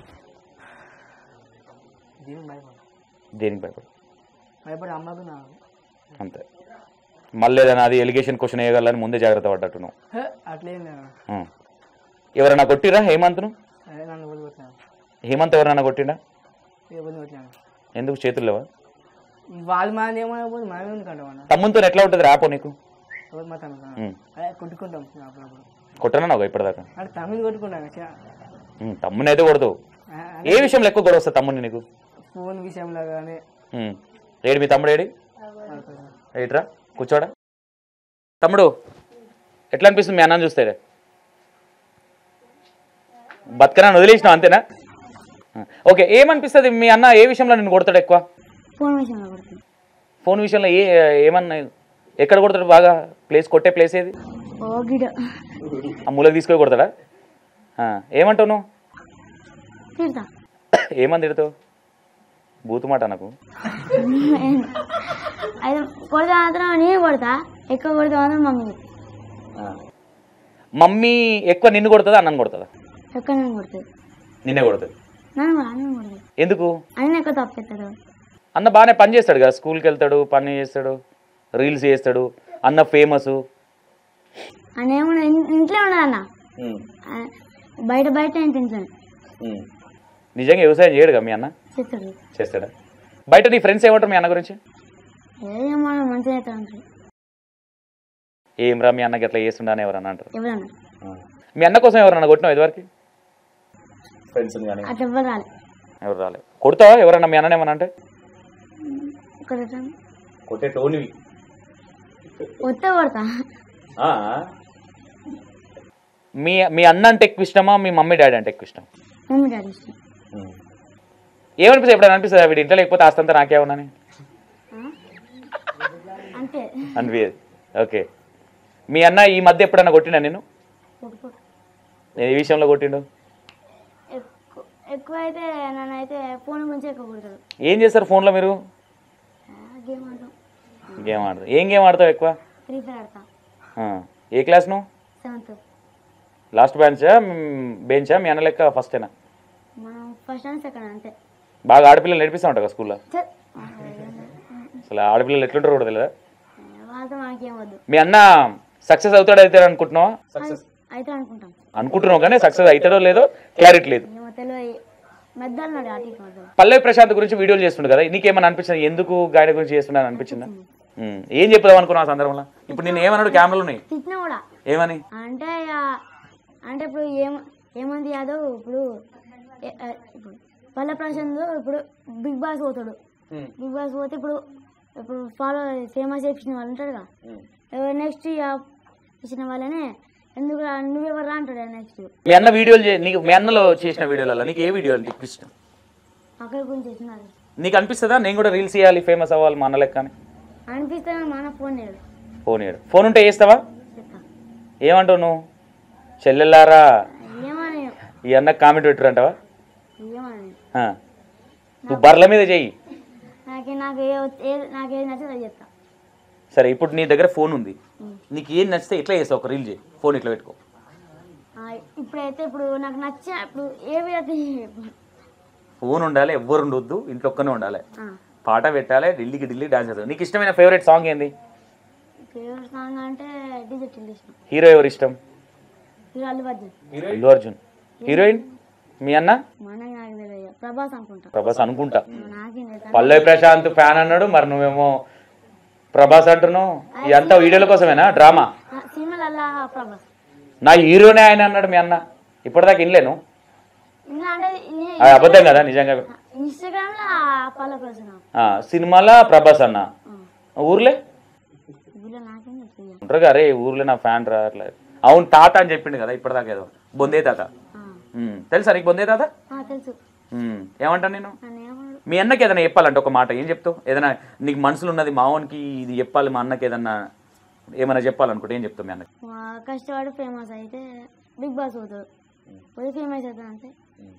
దీనికి భయపడ దేనికి భయపడతాడు భయపడి అమ్మకు నాకు అంతే మళ్ళీ ఏదైనా అది ఎలిగేషన్ క్వశ్చన్ వేయగలని ముందే జాగ్రత్త పడ్డట్టు నువ్వు హే, అట్లేం లేదు ఉమ్. ఎవరైనా కొట్టిరా హేమంత్ను అదే నన్ను వదిలిపెట్టాను హేమంత్ ఎవరైనా కొట్టిండా వదిలిపెట్టాను ఎందుకు చేతులు లేవా వాళ్ళ మన ఏమైనా పోతే మనమే ఎందుకంటాం అన్న తమ్ముతో ఎట్లా ఉంటుంది ర్యాపో నీకు ఎవరు మా తను ఉమ్. అదే కొట్టుకుంటాం అప్పుడప్పుడు కొట్టనా నాకు ఇప్పటిదాకా అంటే తమిళ్ కొట్టుకుంటాను చా. ఉమ్, తమ్ముని అయితే కొడతావు ఆ, ఏ విషయంలో ఎక్కువ గొడవ వస్తుంది తమ్ముని నీకు ఫోన్ విషయంలో కానీ ఉమ్. ఏడు మీ తమ్ముడు ఏడి ఏట్రా కూర్చోడా తమ్ముడు ఎట్లా అనిపిస్తుంది మీ అన్నం చూస్తే బతకనా వదిలేసినావు అంతేనా ఓకే ఏమనిపిస్తుంది మీ అన్న ఏ విషయంలో నిన్ను కొడతాడు ఎక్కువ ఫోన్ విషయంలో కొడుతుంది ఫోన్ విషయంలో ఏ ఏమన్నా ఎక్కడ కొడతాడు బాగా ప్లేస్ కొట్టే ప్లేస్ ఏది ఓ గిడ ఆ మూలకి తీసుకొని కొడతాడా ఆ, ఏమంటావు నువ్వు తిడతా ఏమని తిడతావు బూతు మాట నాకు అయితే కొడితే మాత్రం నేను కొడతా ఎక్కువ కొడితే మాత్రం మమ్మీ మమ్మీ ఎక్కువ నిన్ను కొడుతుందా అన్నను కొడుతుందా ఎక్కువ నేను కొడుతుంది నిన్నే కొడుతుంది నన్ను కూడా అన్నీ కొడుతుంది ఎందుకు అన్నీ ఎక్కువ తప్పెత్తాడు అన్న బాగానే పని చేస్తాడు కదా స్కూల్కి వెళ్తాడు పని చేస్తాడు రీల్స్ చేస్తాడు అన్న ఫేమస్ అని ఏమన్నా ఇన్- ఇంట్లో ఉండదు అన్న ఆ, బయట బయట ఇంటి ఇంట్లో నిజంగా వ్యవసాయం చేయడుగా మీ అన్న చేస్తాడు చేస్తాడా బయట నీ ఫ్రెండ్స్ ఏమంటారు మీ అన్న గురించి ఏమో మంచిగా అవుతాడు అంటారు ఏం రా మీ అన్నకి ఎట్లా చేస్తుండని ఎవరన్నా అంటారు ఎవరన్నా మీ అన్న కోసం ఎవరన్నా కొట్టినావు ఇదివరకు ఫ్రెండ్స్ కానీ అట్లా ఎవ్వరు రాలే ఎవరు రాలే కొడతావా ఎవరన్నా మీ అన్న ఏమన్నా అంటే కొడతా కొట్టే టోనివి వస్తే కొడతా మీ మీ అన్న అంటే ఎక్కువ ఇష్టమా మీ మమ్మీ డాడీ అంటే ఎక్కువ ఇష్టం మమ్మీ డాడీ ఇష్టం ఏమనిపిస్తుంది ఎప్పుడైనా అనిపిస్తుంది వీడి ఇంట్లో లేకపోతే ఆస్తంతా నాకేమన్నాని అంతే అనిపించదు ఓకే మీ అన్న ఈ మధ్య ఎప్పుడైనా కొట్టినా నేను కొట్టుకో ఏ విషయంలో కొట్టిండు ఎక్కువ ఎక్కువ అయితే నన్ను అయితే ఫోన్ గురించి ఎక్కువ కొడతాడు ఏం చేస్తారు ఫోన్లో మీరు గేమ్ ఆడతాం గేమ్ ఆడతారు ఏం గేమ్ ఆడతావు ఎక్కువ ఫ్రీ ఫైర్ ఆడతాం ఆ. ఏ క్లాస్ నువ్వు సెవెంత్ లాస్ట్ బెంచా బెంచా మీ అన్న లెక్క ఫస్టేనా మనం ఫస్ట్ అండ్ సెకండ్ అంతే బాగా ఆడపిల్లలు నేర్పిస్తూ ఉంటావు స్కూల్లో ఛే! అసలు ఆడపిల్లలు ఎట్లుంటారు కూడా తెలియదా వాళ్ళతో మనకేం వద్దు మీ అన్న సక్సెస్ అవుతాడు అవుతాడు అనుకుంటున్నావా అయితే అనుకుంటాం అనుకుంటున్నావు కానీ సక్సెస్ అవుతాడో లేదో క్లారిటీ లేదు ఏమో తెలియదు మెద్దలు అటు ఇటు వద్దు పల్లవి ప్రశాంత్ గురించి వీడియోలు చేస్తుండే కదా నీకేమైనా అనిపించింది ఎందుకు గాయన గురించి చేస్తున్నాను అనిపించిందా ఉమ్. ఏం చెప్దాం అనుకున్నావు ఆ సందర్భంలో ఇప్పుడు నేను ఏమన్నాడు కెమెరాలు ఉన్నాయి తిట్టినా కూడా ఏమని అంటే ఇక అంటే ఇప్పుడు ఏం ఏమంది యాదవ్ ఇప్పుడు ఏ- ఆ, ఇప్పుడు పల్లె ప్రశాంత్ ఇప్పుడు బిగ్ బాస్ పోతాడు బిగ్ బాస్ పోతే ఇప్పుడు ఇప్పుడు ఫాలో ఫేమస్ చేయించిన వాళ్ళు ఉంటారుగా నెక్స్ట్ ఇచ్చిన వాళ్ళనే ఎందుకు రా నువ్వెవరు రా అంటాడు నెక్స్ట్ మీ అన్న వీడియోలు చే- నీకు మీ అన్నలో చేసిన వీడియోలలో నీకు ఏ వీడియో అంటే ఎక్కువ ఇష్టం అక్కడి గురించి ఇచ్చినారు నీకు అనిపిస్తుందా నేను కూడా రీల్స్ చేయాలి ఫేమస్ అవ్వాలి మా అన్న లెక్క అని అనిపిస్తే మన ఫోన్ చేయడు ఫోన్ చేయడు ఫోన్ ఉంటే చేస్తావా చెప్తా ఏమంటావు నువ్వు చెల్లెల్లారా ఏమని ఈ అన్న కామెంట్ పెట్టరంటావా ఏమని ఆ. నువ్వు బర్ల మీద చెయ్యి నాకు నాకు ఏ ఏ- నాకు ఏది నచ్చితే అది చెప్తా సరే ఇప్పుడు నీ దగ్గర ఫోన్ ఉంది నీకు ఏం నచ్చితే ఎట్లా చేస్తావు ఒక రీల్ చేయి ఫోన్ ఇట్లా పెట్టుకో ఆ, ఇప్పుడైతే ఇప్పుడు నాకు నచ్చిన ఇప్పుడు ఏవి అయితే ఫోన్ ఉండాలి ఎవ్వరు ఉండొద్దు ఇంట్లో ఒక్కనే ఉండాలి ఆ, పాట పెట్టాలి ఢిల్లీకి ఢిల్లీ డాన్స్ చేస్తావు నీకు ఇష్టమైన ఫేవరెట్ సాంగ్ ఏంది ఫేవరెట్ సాంగ్ అంటే డిజిటల్ ఇష్టం హీరో ఎవరు ఇష్టం హీరో అల్లు అర్జున్ అల్లు అర్జున్ హీరోయిన్ మీ అన్న మనకి నాకు తెలియదు ప్రభాస్ అనుకుంటా ప్రభాస్ అనుకుంటా నాకేం తెలుసు పల్లవి ప్రశాంత్ ఫ్యాన్ అన్నాడు మరి నువ్వేమో ప్రభాస్ అంటున్నావు ఇదంతా వీడియోల కోసమేనా డ్రామా ఆ, సినిమాలల్లా ప్రభాస్ నా హీరోనే ఆయన అన్నాడు మీ అన్న ఇప్పటిదాకా వినలేను ఇంకా అంటే అది అబద్ధం కదా నిజంగా ఇన్స్టాగ్రామ్ లో ఫాలో కోసం ఆ, సినిమాలో ప్రభాస్ అన్న ఊర్లే వీళ్ళు నాకేం తెలుసు ఇక. ఉంటారు కదా, అరే ఊర్లో నా ఫ్యాన్ రా అట్లా అవును తాత అని చెప్పిండు కదా ఇప్పటిదాకా ఏదో బొందే తాత ఆ, ఉమ్, తెలుసా నీకు బొందే తాత ఆ, తెలుసు ఉమ్, ఏమంటాను నేను నన్ను ఏమన్నాడు మీ అన్నకి ఏదైనా చెప్పాలంటే ఒక మాట ఏం చెప్తావు ఏదైనా నీకు మనసులో ఉన్నది మావన్కి ఇది చెప్పాలి మా అన్నకి ఏదన్నా ఏమైనా చెప్పాలనుకుంటే ఏం చెప్తావు మీ అన్నకి మా కష్టపడి ఫేమస్ అయితే బిగ్ బాస్ పోతాడు పోయి ఫేమస్ అవుతాడు అంతే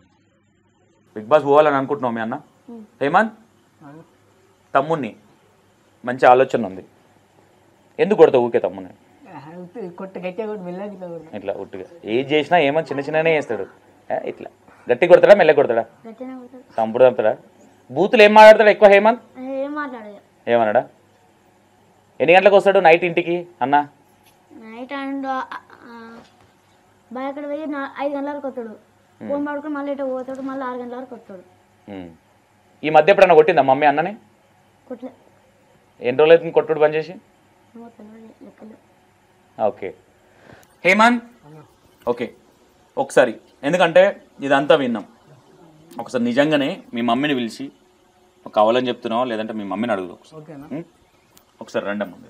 బిగ్ బాస్ పోవాలని అనుకుంటున్నావు మీ అన్న ఉమ్. హేమంత్ తమ్ముణ్ణి మంచి ఆలోచన ఉంది ఎందుకు కొడతావు ఊకే తమ్ముని కొట్ట గట్టిగా కొట్టి మెల్లగా ఇట్లా కొడతా ఇట్లా ఉట్టిగా ఏది చేసినా ఏమో చిన్న చిన్ననే చేస్తాడు ఏ, ఇట్లా గట్టి కొడతాడా మెల్ల కొడతాడా గట్టిగా పోతాడు చంపుడు చంపుతాడా బూతులు ఏం మాట్లాడతాడు ఎక్కువ హేమంత్ ఏం మాట్లాడదు ఏమన్నాడా ఎన్ని గంటలకు వస్తాడు నైట్ ఇంటికి అన్న నైట్ అండ్ బాయ్ అక్కడ పోయి నా- ఐదు గంటల వరకు వస్తాడు ఫోన్ పడుకొని మళ్ళీ ఇటు పోతాడు మళ్ళీ ఆరు గంటల వరకు వస్తాడు ఉమ్. ఈ మధ్య ఎప్పుడన్నా కొట్టిందా మమ్మీ అన్నని కుట్లే ఎన్ని రోజులు అవుతుంది కొట్టుడు బంద్ చేసి ఏమో తెలియదు లెక్కలు ఓకే హేమంత్ ఓకే ఒకసారి ఎందుకంటే ఇదంతా విన్నాం ఒకసారి నిజంగానే మీ మమ్మీని పిలిచి కావాలని చెప్తున్నావా లేదంటే మీ మమ్మీని అడుగుదాం ఒకసారి ఓకేనా ఉం? ఒకసారి రండి ముందు